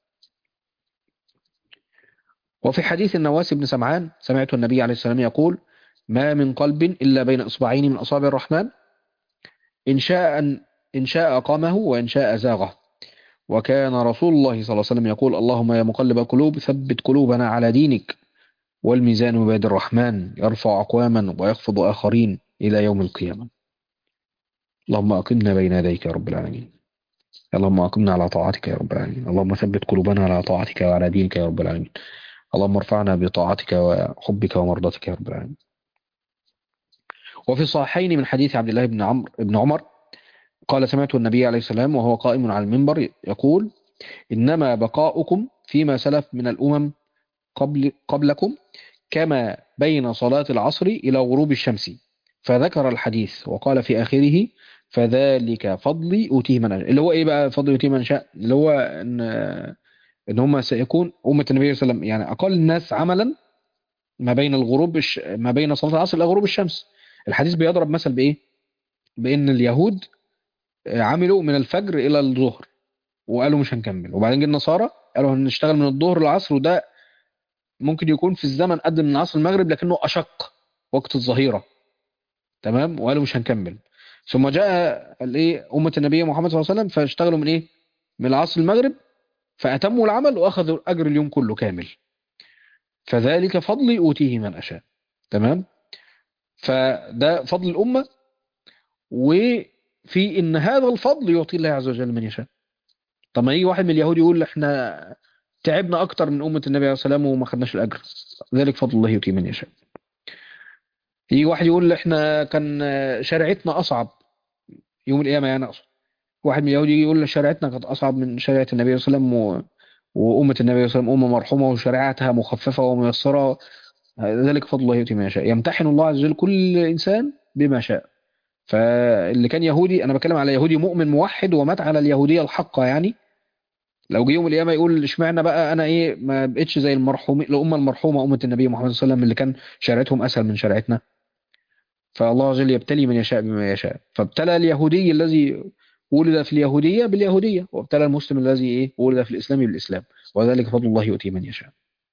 وفي حديث النواس بن سمعان سمعت النبي عليه الصلاة والسلام يقول ما من قلب إلا بين إصبعين من أصابع الرحمن إن شاء أن إن شاء أقامه وإن شاء زاغه وكان رسول الله صلى الله عليه وسلم يقول اللهم يا مقلب القلوب ثبت قلوبنا على دينك والميزان بيد الرحمن يرفع أقواما ويخفض آخرين إلى يوم القيامة اللهم أقمنا بين يديك يا رب العالمين اللهم أقمنا على طاعتك يا رب العالمين اللهم ثبت قلوبنا على طاعتك وعلى دينك يا رب العالمين اللهم ارفعنا بطاعتك وحبك ومرضتك يا رب العالمين وفي الصحيحين من حديث عبد الله بن عمرو بن عمر قال سمعت النبي عليه السلام وهو قائم على المنبر يقول إنما بقاؤكم فيما سلف من الأمم قبل قبلكم كما بين صلاة العصر إلى غروب الشمس فذكر الحديث وقال في آخره فذلك فضلي أوتيه من اللي هو إيه بقى فضلي أوتيه من شاء اللي هو إن إن هم سيكون أمة النبي صلى الله عليه وسلم يعني أقل الناس عملا ما بين الغروب الش... ما بين صلاة العصر إلى غروب الشمس الحديث بيضرب مثل بإيه بإن اليهود عملوا من الفجر إلى الظهر وقالوا مش هنكمل وبعدين جه النصارى قالوا هنشتغل من الظهر للعصر وده ممكن يكون في الزمن قد من عصر المغرب لكنه أشق وقت الظهيرة تمام وقالوا مش هنكمل ثم جاء الايه أمة النبي محمد صلى الله عليه وسلم فاشتغلوا من إيه من العصر المغرب فأتموا العمل وأخذوا أجر اليوم كله كامل فذلك فضلي أوتيه من أشاء تمام فده فضل الأمة وفي إن هذا الفضل يعطي الله عز وجل من يشاء طب ما يجي واحد من اليهود يقول احنا تعبنا أكتر من أمة النبي عليه الصلاة والسلام وما خدناش الأجر ذلك فضل الله يؤتي من يشاء يجي واحد يقول احنا كان شريعتنا أصعب يوم القيامة يعني أقصد واحد من اليهود يجي يقول شريعتنا كانت أصعب من شريعة النبي صلى الله عليه وسلم و... وأمة النبي صلى الله عليه وسلم أمة مرحومة وشريعتها مخففة وميسرة ذلك فضل الله يؤتي من يشاء يمتحن الله عز وجل كل إنسان بما شاء فاللي كان يهودي انا بتكلم على يهودي مؤمن موحد ومات على اليهوديه الحقه يعني لو جه يوم القيامه يقول اشمعنى بقى انا ايه ما بقتش زي المرحوم الامه المرحومه امه النبي محمد صلى الله عليه وسلم اللي كان شريعتهم اسهل من شريعتنا فالله عز وجل يبتلي من يشاء بما يشاء فابتلى اليهودي الذي ولد في اليهوديه باليهوديه وابتلى المسلم الذي ايه ولد في الاسلام بالاسلام وذلك فضل الله يؤتي من يشاء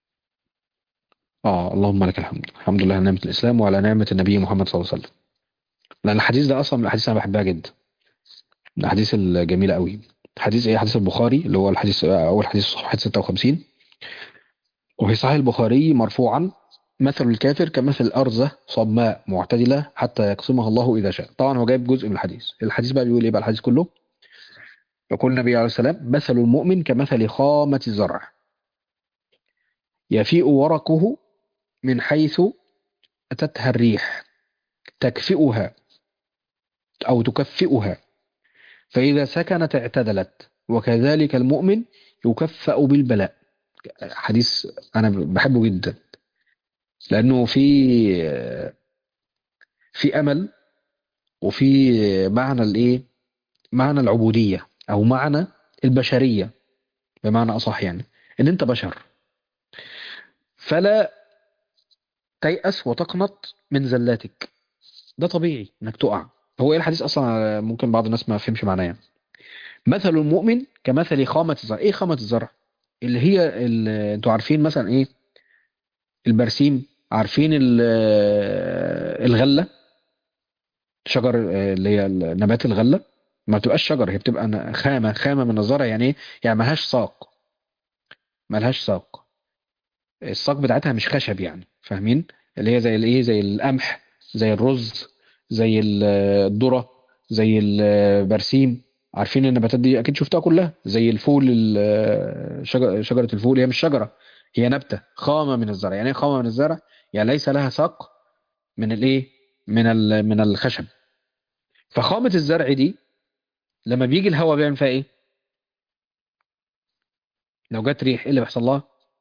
اه اللهم لك الحمد الحمد لله على نعمه الاسلام وعلى نعمه النبي محمد صلى الله عليه وسلم لان الحديث ده اصلا من الاحاديث اللي انا بحبها جدا من الاحاديث الجميله قوي حديث ايه حديث البخاري اللي هو الحديث اول حديث صفحه 56 وفي صحيح البخاري مرفوعا مثل الكافر كمثل الأرزة صماء معتدلة حتى يقسمها الله إذا شاء طبعا هو جايب جزء من الحديث الحديث بقى بيقول إيه بقى الحديث كله يقول النبي عليه السلام مثل المؤمن كمثل خامة الزرع يفيء ورقه من حيث أتتها الريح تكفئها أو تكفئها فإذا سكنت اعتدلت وكذلك المؤمن يكفأ بالبلاء حديث أنا بحبه جدا لأنه في في أمل وفي معنى الإيه معنى العبودية أو معنى البشرية بمعنى أصح يعني إن أنت بشر فلا تيأس وتقنط من زلاتك ده طبيعي إنك تقع هو إيه الحديث أصلا ممكن بعض الناس ما فهمش معناه يعني. مثل المؤمن كمثل خامة الزرع إيه خامة الزرع اللي هي اللي انتوا عارفين مثلا إيه البرسيم عارفين الغلة شجر اللي هي نبات الغلة ما بتبقاش شجر هي بتبقى خامة خامة من الزرع يعني ايه يعني ملهاش ساق ملهاش ساق الساق بتاعتها مش خشب يعني فاهمين اللي هي زي الايه زي القمح زي الرز زي الذرة زي البرسيم عارفين النباتات دي اكيد شفتها كلها زي الفول شجرة الفول هي مش شجرة هي نبتة خامة من الزرع يعني ايه خامة من الزرع يعني ليس لها ساق من الايه من من الخشب فخامة الزرع دي لما بيجي الهواء بيعمل فيها ايه لو جت ريح ايه اللي بيحصل لها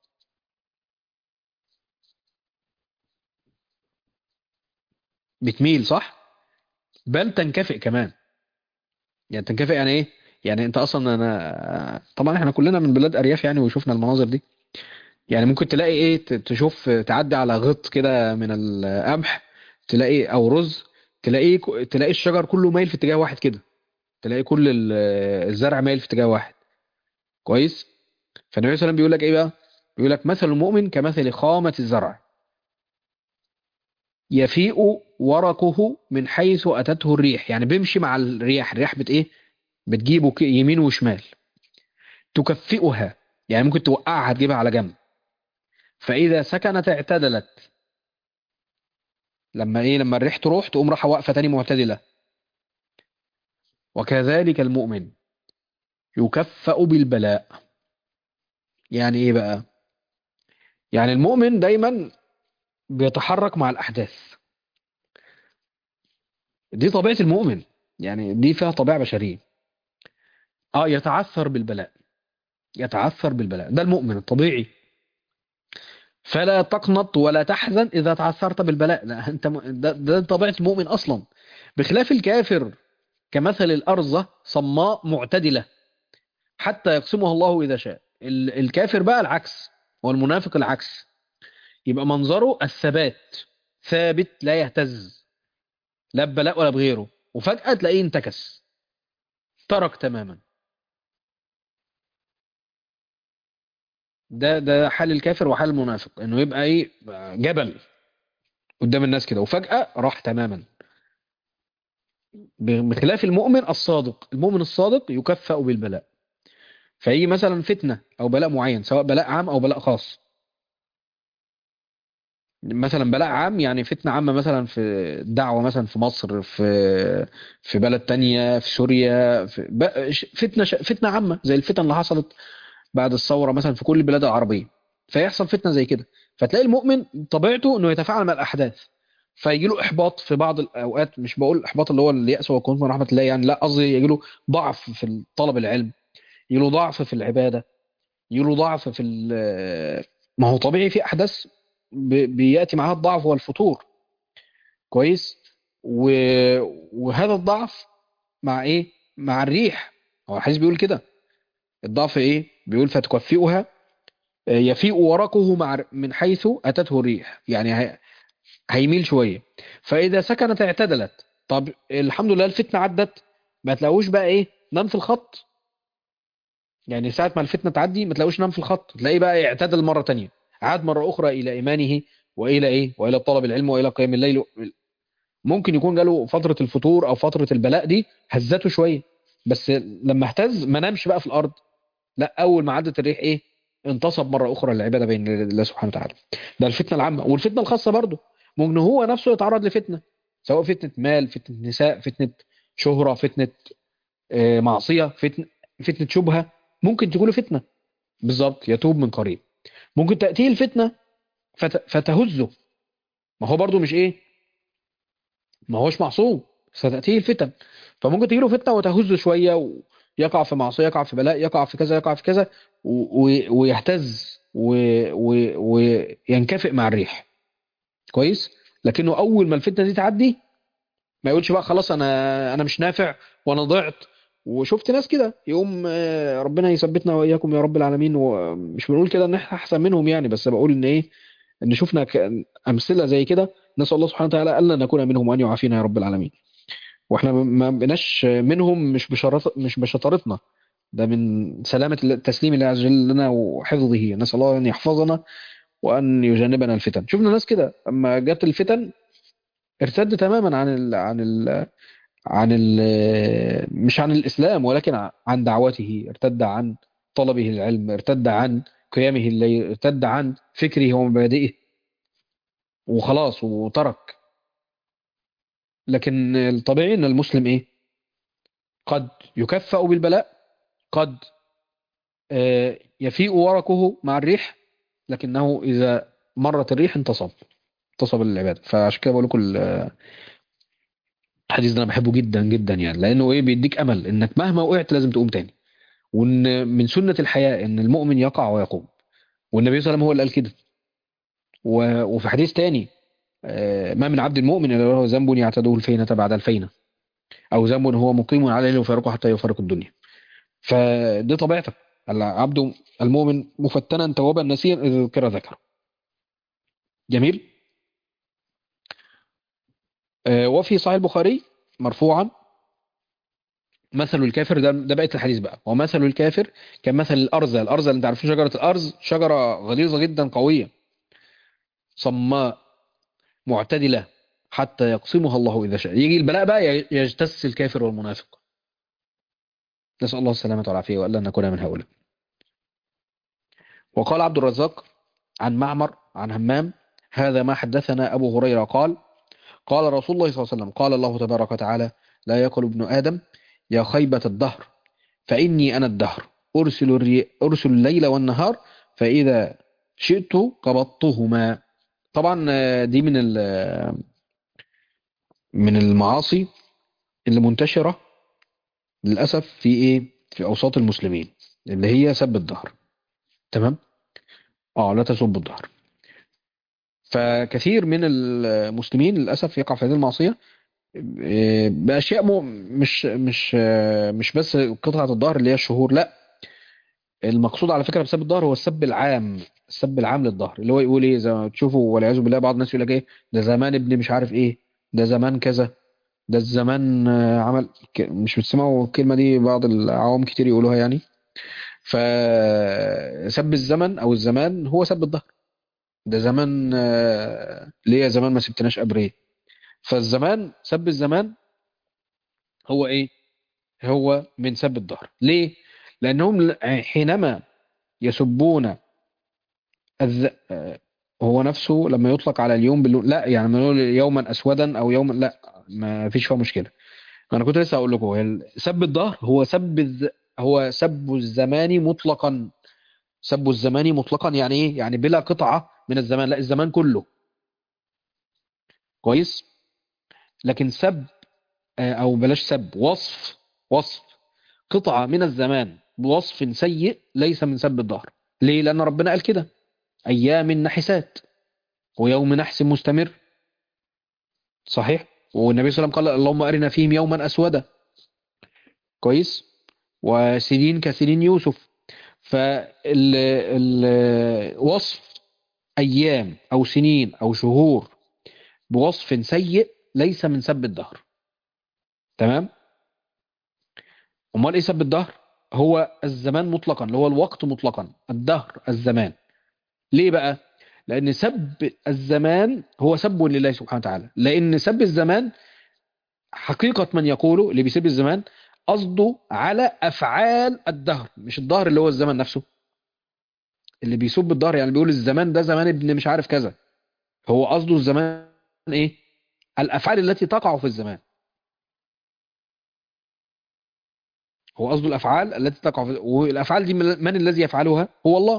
بتميل صح بل تنكفئ كمان يعني تنكفئ يعني ايه يعني انت اصلا انا طبعا احنا كلنا من بلاد ارياف يعني وشفنا المناظر دي يعني ممكن تلاقي ايه تشوف تعدي على غط كده من القمح تلاقي او رز تلاقي تلاقي الشجر كله مايل في اتجاه واحد كده تلاقي كل الزرع مايل في اتجاه واحد كويس فالنبي صلى الله عليه وسلم بيقول لك ايه بقى بيقول لك مثل المؤمن كمثل خامة الزرع يفيء ورقه من حيث أتته الريح يعني بيمشي مع الرياح الرياح بت ايه بتجيبه يمين وشمال تكفئها يعني ممكن توقعها تجيبها على جنب فإذا سكنت اعتدلت لما ايه لما الريح تروح تقوم راحه واقفه تاني معتدله وكذلك المؤمن يكفأ بالبلاء يعني ايه بقى يعني المؤمن دايما بيتحرك مع الاحداث دي طبيعه المؤمن يعني دي فيها طبيعه بشريه اه يتعثر بالبلاء يتعثر بالبلاء ده المؤمن الطبيعي فلا تقنط ولا تحزن إذا تعثرت بالبلاء لا أنت م... ده, ده طبيعة المؤمن أصلا بخلاف الكافر كمثل الأرزة صماء معتدلة حتى يقسمها الله إذا شاء ال... الكافر بقى العكس والمنافق العكس يبقى منظره الثبات ثابت لا يهتز لا ببلاء ولا بغيره وفجأة تلاقيه انتكس ترك تماما ده ده حال الكافر وحال المنافق انه يبقى ايه جبل قدام الناس كده وفجأة راح تماما بخلاف المؤمن الصادق المؤمن الصادق يكفأ بالبلاء فيجي مثلا فتنة او بلاء معين سواء بلاء عام او بلاء خاص مثلا بلاء عام يعني فتنة عامة مثلا في الدعوة مثلا في مصر في في بلد تانية في سوريا في فتنة فتنة عامة زي الفتن اللي حصلت بعد الثوره مثلا في كل البلاد العربيه فيحصل فتنه زي كده فتلاقي المؤمن طبيعته انه يتفاعل مع الاحداث فيجي له احباط في بعض الاوقات مش بقول الاحباط اللي هو الياس والقنوط من رحمه الله يعني لا قصدي يجي له ضعف في طلب العلم يجي له ضعف في العباده يجي له ضعف في ما هو طبيعي في احداث بياتي معاها الضعف والفتور كويس و... وهذا الضعف مع ايه مع الريح هو الحديث بيقول كده الضعف ايه بيقول فتكفئها آه، يفيء ورقه مع من حيث اتته الريح يعني هي... هيميل شويه فاذا سكنت اعتدلت طب الحمد لله الفتنه عدت ما تلاقوش بقى ايه نام في الخط يعني ساعة ما الفتنة تعدي ما تلاقوش نام في الخط تلاقيه بقى اعتدل مرة تانية عاد مرة أخرى إلى إيمانه وإلى إيه وإلى طلب العلم وإلى قيام الليل ممكن يكون جاله فترة الفتور أو فترة البلاء دي هزته شوية بس لما اهتز ما نامش بقى في الأرض لا أول ما عدت الريح إيه انتصب مرة أخرى للعبادة بين الله سبحانه وتعالى ده الفتنة العامة والفتنة الخاصة برضه ممكن هو نفسه يتعرض لفتنة سواء فتنة مال فتنة نساء فتنة شهرة فتنة آه، معصية فتنة فتنة شبهة ممكن تكون له فتنة بالظبط يتوب من قريب ممكن تأتيه الفتنة فت... فتهزه ما هو برضو مش ايه ما هوش معصوم ستأتيه الفتن فممكن تجيله فتنة وتهزه شوية ويقع في معصية يقع في بلاء يقع في كذا يقع في كذا و... و... ويهتز وينكفئ و... وينكفئ مع الريح كويس لكنه اول ما الفتنة دي تعدي ما يقولش بقى خلاص انا انا مش نافع وانا ضعت وشفت ناس كده يقوم آه، ربنا يثبتنا واياكم يا رب العالمين ومش بنقول كده ان احنا احسن منهم يعني بس بقول ان ايه ان شفنا ك- امثله زي كده نسال الله سبحانه وتعالى الا نكون منهم وان يعافينا يا رب العالمين واحنا ما بقيناش منهم مش بشرط مش بشطارتنا ده من سلامه التسليم الله عز وجل لنا وحفظه نسال الله ان يحفظنا وان يجنبنا الفتن شفنا ناس كده اما جت الفتن ارتد تماما عن ال عن ال عن ال مش عن الإسلام ولكن عن دعوته ارتد عن طلبه العلم ارتد عن قيامه الليل ارتد عن فكره ومبادئه وخلاص وترك لكن الطبيعي ان المسلم ايه قد يكفأ بالبلاء قد آه، يفيء ورقه مع الريح لكنه إذا مرت الريح انتصب انتصب للعبادة فعشان كده بقول لكم ال- الحديث ده انا بحبه جدا جدا يعني لانه ايه بيديك امل انك مهما وقعت لازم تقوم تاني وان من سنة الحياة ان المؤمن يقع ويقوم والنبي صلى الله عليه وسلم هو اللي قال كده و- وفي حديث تاني آه، ما من عبد المؤمن الا له ذنب يعتده الفينة بعد الفينة او ذنب هو مقيم عليه ويفارقه حتى يفارق الدنيا فدي طبيعتك العبد المؤمن مفتنا توابا نسيا اذا ذكر ذكر جميل آه، وفي صحيح البخاري مرفوعا مثل الكافر ده ده بقيه الحديث بقى ومثل الكافر كمثل الارز الارز اللي انت عارفين شجره الارز شجره غليظه جدا قويه صماء معتدله حتى يقسمها الله اذا شاء يجي البلاء بقى يجتث الكافر والمنافق نسال الله السلامه والعافيه والا نكون من هؤلاء وقال عبد الرزاق عن معمر عن همام هذا ما حدثنا ابو هريره قال قال رسول الله صلى الله عليه وسلم قال الله تبارك وتعالى لا يقل ابن ادم يا خيبه الدهر فاني انا الدهر ارسل الري... ارسل الليل والنهار فاذا شئت قبضتهما طبعا آه، دي من ال- من المعاصي اللي منتشرة للأسف في إيه في أوساط المسلمين اللي هي سب الظهر تمام اه لا تسب الظهر فكثير من المسلمين للأسف يقع في هذه المعصية آه، بأشياء مو مش مش آه، مش بس قطعة الظهر اللي هي الشهور لا المقصود على فكرة بسب الظهر هو السب العام السب العام للظهر اللي هو يقول ايه زي ما تشوفوا والعياذ بالله بعض الناس يقول لك ايه ده زمان ابني مش عارف ايه ده زمان كذا ده الزمان آه، عمل ك- مش بتسمعوا الكلمة دي بعض العوام كتير يقولوها يعني فسب الزمن او الزمان هو سب الظهر ده زمان آه، ليه زمان ما سبتناش ابريه فالزمان سب الزمان هو ايه هو من سب الظهر ليه لانهم ل- حينما يسبون الذ... آه، هو نفسه لما يطلق على اليوم باللون لا يعني لما نقول يوما اسودا او يوما لا ما فيش فيها مشكله انا كنت لسه اقول لكم هي ال- سب الظهر هو سب الز... هو سب الزمان مطلقا سب الزمان مطلقا يعني ايه يعني بلا قطعه من الزمان لا الزمان كله كويس لكن سب آه، او بلاش سب وصف وصف قطعه من الزمان بوصف سيء ليس من سب الظهر ليه لان ربنا قال كده ايام نحسات ويوم نحس مستمر صحيح والنبي صلى الله عليه وسلم قال اللهم أرنا فيهم يوما أسودا كويس وسنين كسنين يوسف فالوصف أيام أو سنين أو شهور بوصف سيء ليس من سب الدهر تمام امال ايه سب الدهر هو الزمان مطلقا اللي هو الوقت مطلقا الدهر الزمان ليه بقى لان سب الزمان هو سب لله سبحانه وتعالى لان سب الزمان حقيقة من يقوله اللي بيسب الزمان قصده على افعال الدهر مش الدهر اللي هو الزمن نفسه اللي بيسب الدهر يعني بيقول الزمان ده زمان ابن مش عارف كذا هو قصده الزمان ايه الافعال التي تقع في الزمان هو قصده الافعال التي تقع في والافعال دي من الذي يفعلها هو الله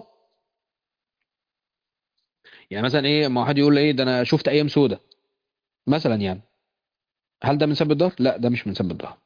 يعني مثلا ايه ما حد يقول ايه ده انا شفت ايام سودة مثلا يعني هل ده من سب الدهر لا ده مش من سب الدهر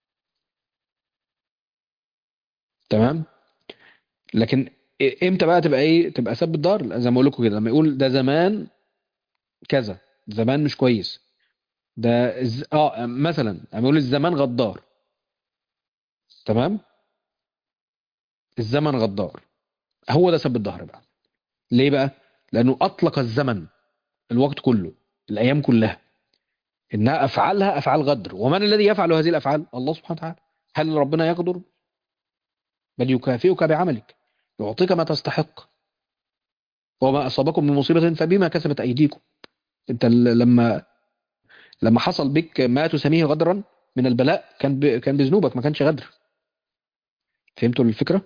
تمام لكن امتى بقى تبقى ايه تبقى سب الدهر زي ما اقول لكم كده لما يقول ده زمان كذا زمان مش كويس ده ز... اه مثلا لما يقول الزمان غدار تمام الزمن غدار هو ده سب الدهر بقى ليه بقى لانه اطلق الزمن الوقت كله الايام كلها انها افعالها افعال غدر ومن الذي يفعل هذه الافعال الله سبحانه وتعالى هل ربنا يقدر بل يكافئك بعملك يعطيك ما تستحق وما اصابكم من مصيبه فبما كسبت ايديكم انت لما لما حصل بك ما تسميه غدرا من البلاء كان ب... كان بذنوبك ما كانش غدر فهمتوا الفكرة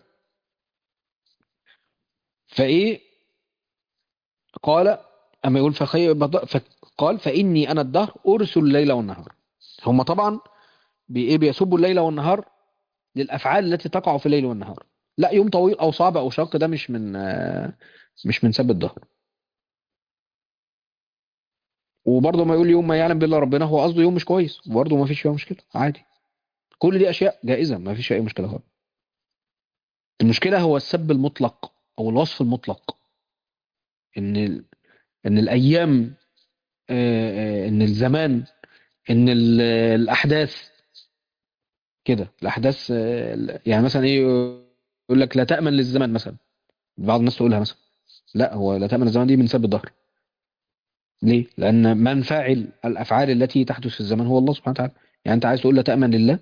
فايه قال اما يقول فخي قال فاني انا الدهر ارسل الليل والنهار هم طبعا بايه بيسبوا الليل والنهار للافعال التي تقع في الليل والنهار لا يوم طويل او صعب او شاق ده مش من مش من سب الدهر وبرضه ما يقول يوم ما يعلم بالله ربنا هو قصده يوم مش كويس وبرضه ما فيش فيها مشكله عادي كل دي اشياء جائزه ما فيش اي مشكله خالص المشكله هو السب المطلق او الوصف المطلق ان ال... ان الايام ان الزمان ان الاحداث كده الاحداث يعني مثلا ايه يقول لك لا تامن للزمان مثلا بعض الناس تقولها مثلا لا هو لا تامن الزمان دي من سب الظهر ليه لان من فاعل الافعال التي تحدث في الزمان هو الله سبحانه وتعالى يعني انت عايز تقول لا تامن لله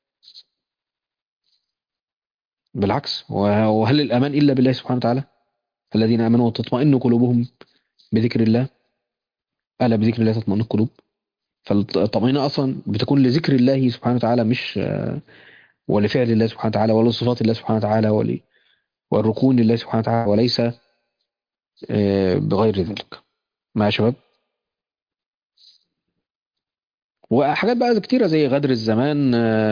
بالعكس وهل الامان الا بالله سبحانه وتعالى الذين امنوا وتطمئن قلوبهم بذكر الله الا بذكر الله تطمئن القلوب فالطمأنينة اصلا بتكون لذكر الله سبحانه وتعالى مش ولفعل الله سبحانه وتعالى ولا صفات الله سبحانه وتعالى ول والركون لله سبحانه وتعالى وليس بغير ذلك مع شباب وحاجات بقى كتيرة زي غدر الزمان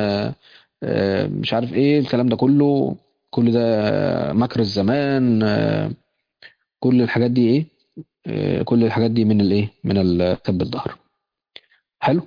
مش عارف ايه الكلام ده كله كل ده مكر الزمان كل الحاجات دي ايه كل الحاجات دي من الايه من السب الظهر حلو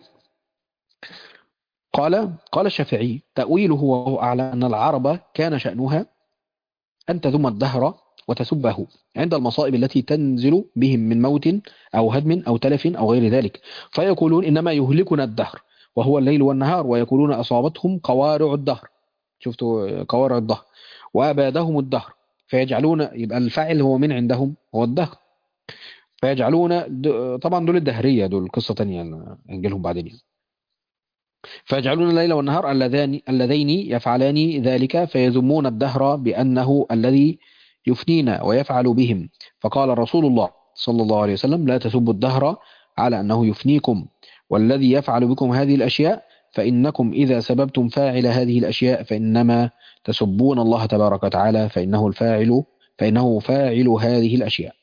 قال قال الشافعي تأويله وهو أعلى أن العرب كان شأنها أن تذم الدهر وتسبه عند المصائب التي تنزل بهم من موت أو هدم أو تلف أو غير ذلك فيقولون إنما يهلكنا الدهر وهو الليل والنهار ويقولون أصابتهم قوارع الدهر شفتوا قوارع الدهر وأبادهم الدهر فيجعلون يبقى الفاعل هو من عندهم هو الدهر فيجعلون طبعا دول الدهرية دول قصة تانية نجيلهم بعدين يعني. فيجعلون الليل والنهار اللذان اللذين يفعلان ذلك فيذمون الدهر بأنه الذي يفنينا ويفعل بهم فقال رسول الله صلى الله عليه وسلم لا تسبوا الدهر على أنه يفنيكم والذي يفعل بكم هذه الأشياء فإنكم إذا سببتم فاعل هذه الأشياء فإنما تسبون الله تبارك وتعالى فإنه الفاعل فإنه فاعل هذه الأشياء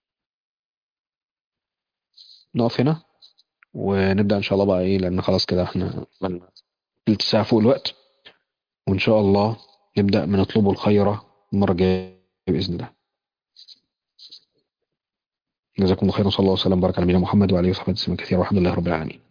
نقف هنا ونبدأ إن شاء الله بقى إيه لأن خلاص كده إحنا من التساع فوق الوقت وإن شاء الله نبدأ من نطلبه الخير المرة الجاية بإذن الله جزاكم الله خيرا صلى الله وسلم وبارك على نبينا محمد وعلى اله وصحبه وسلم كثيرا والحمد لله رب العالمين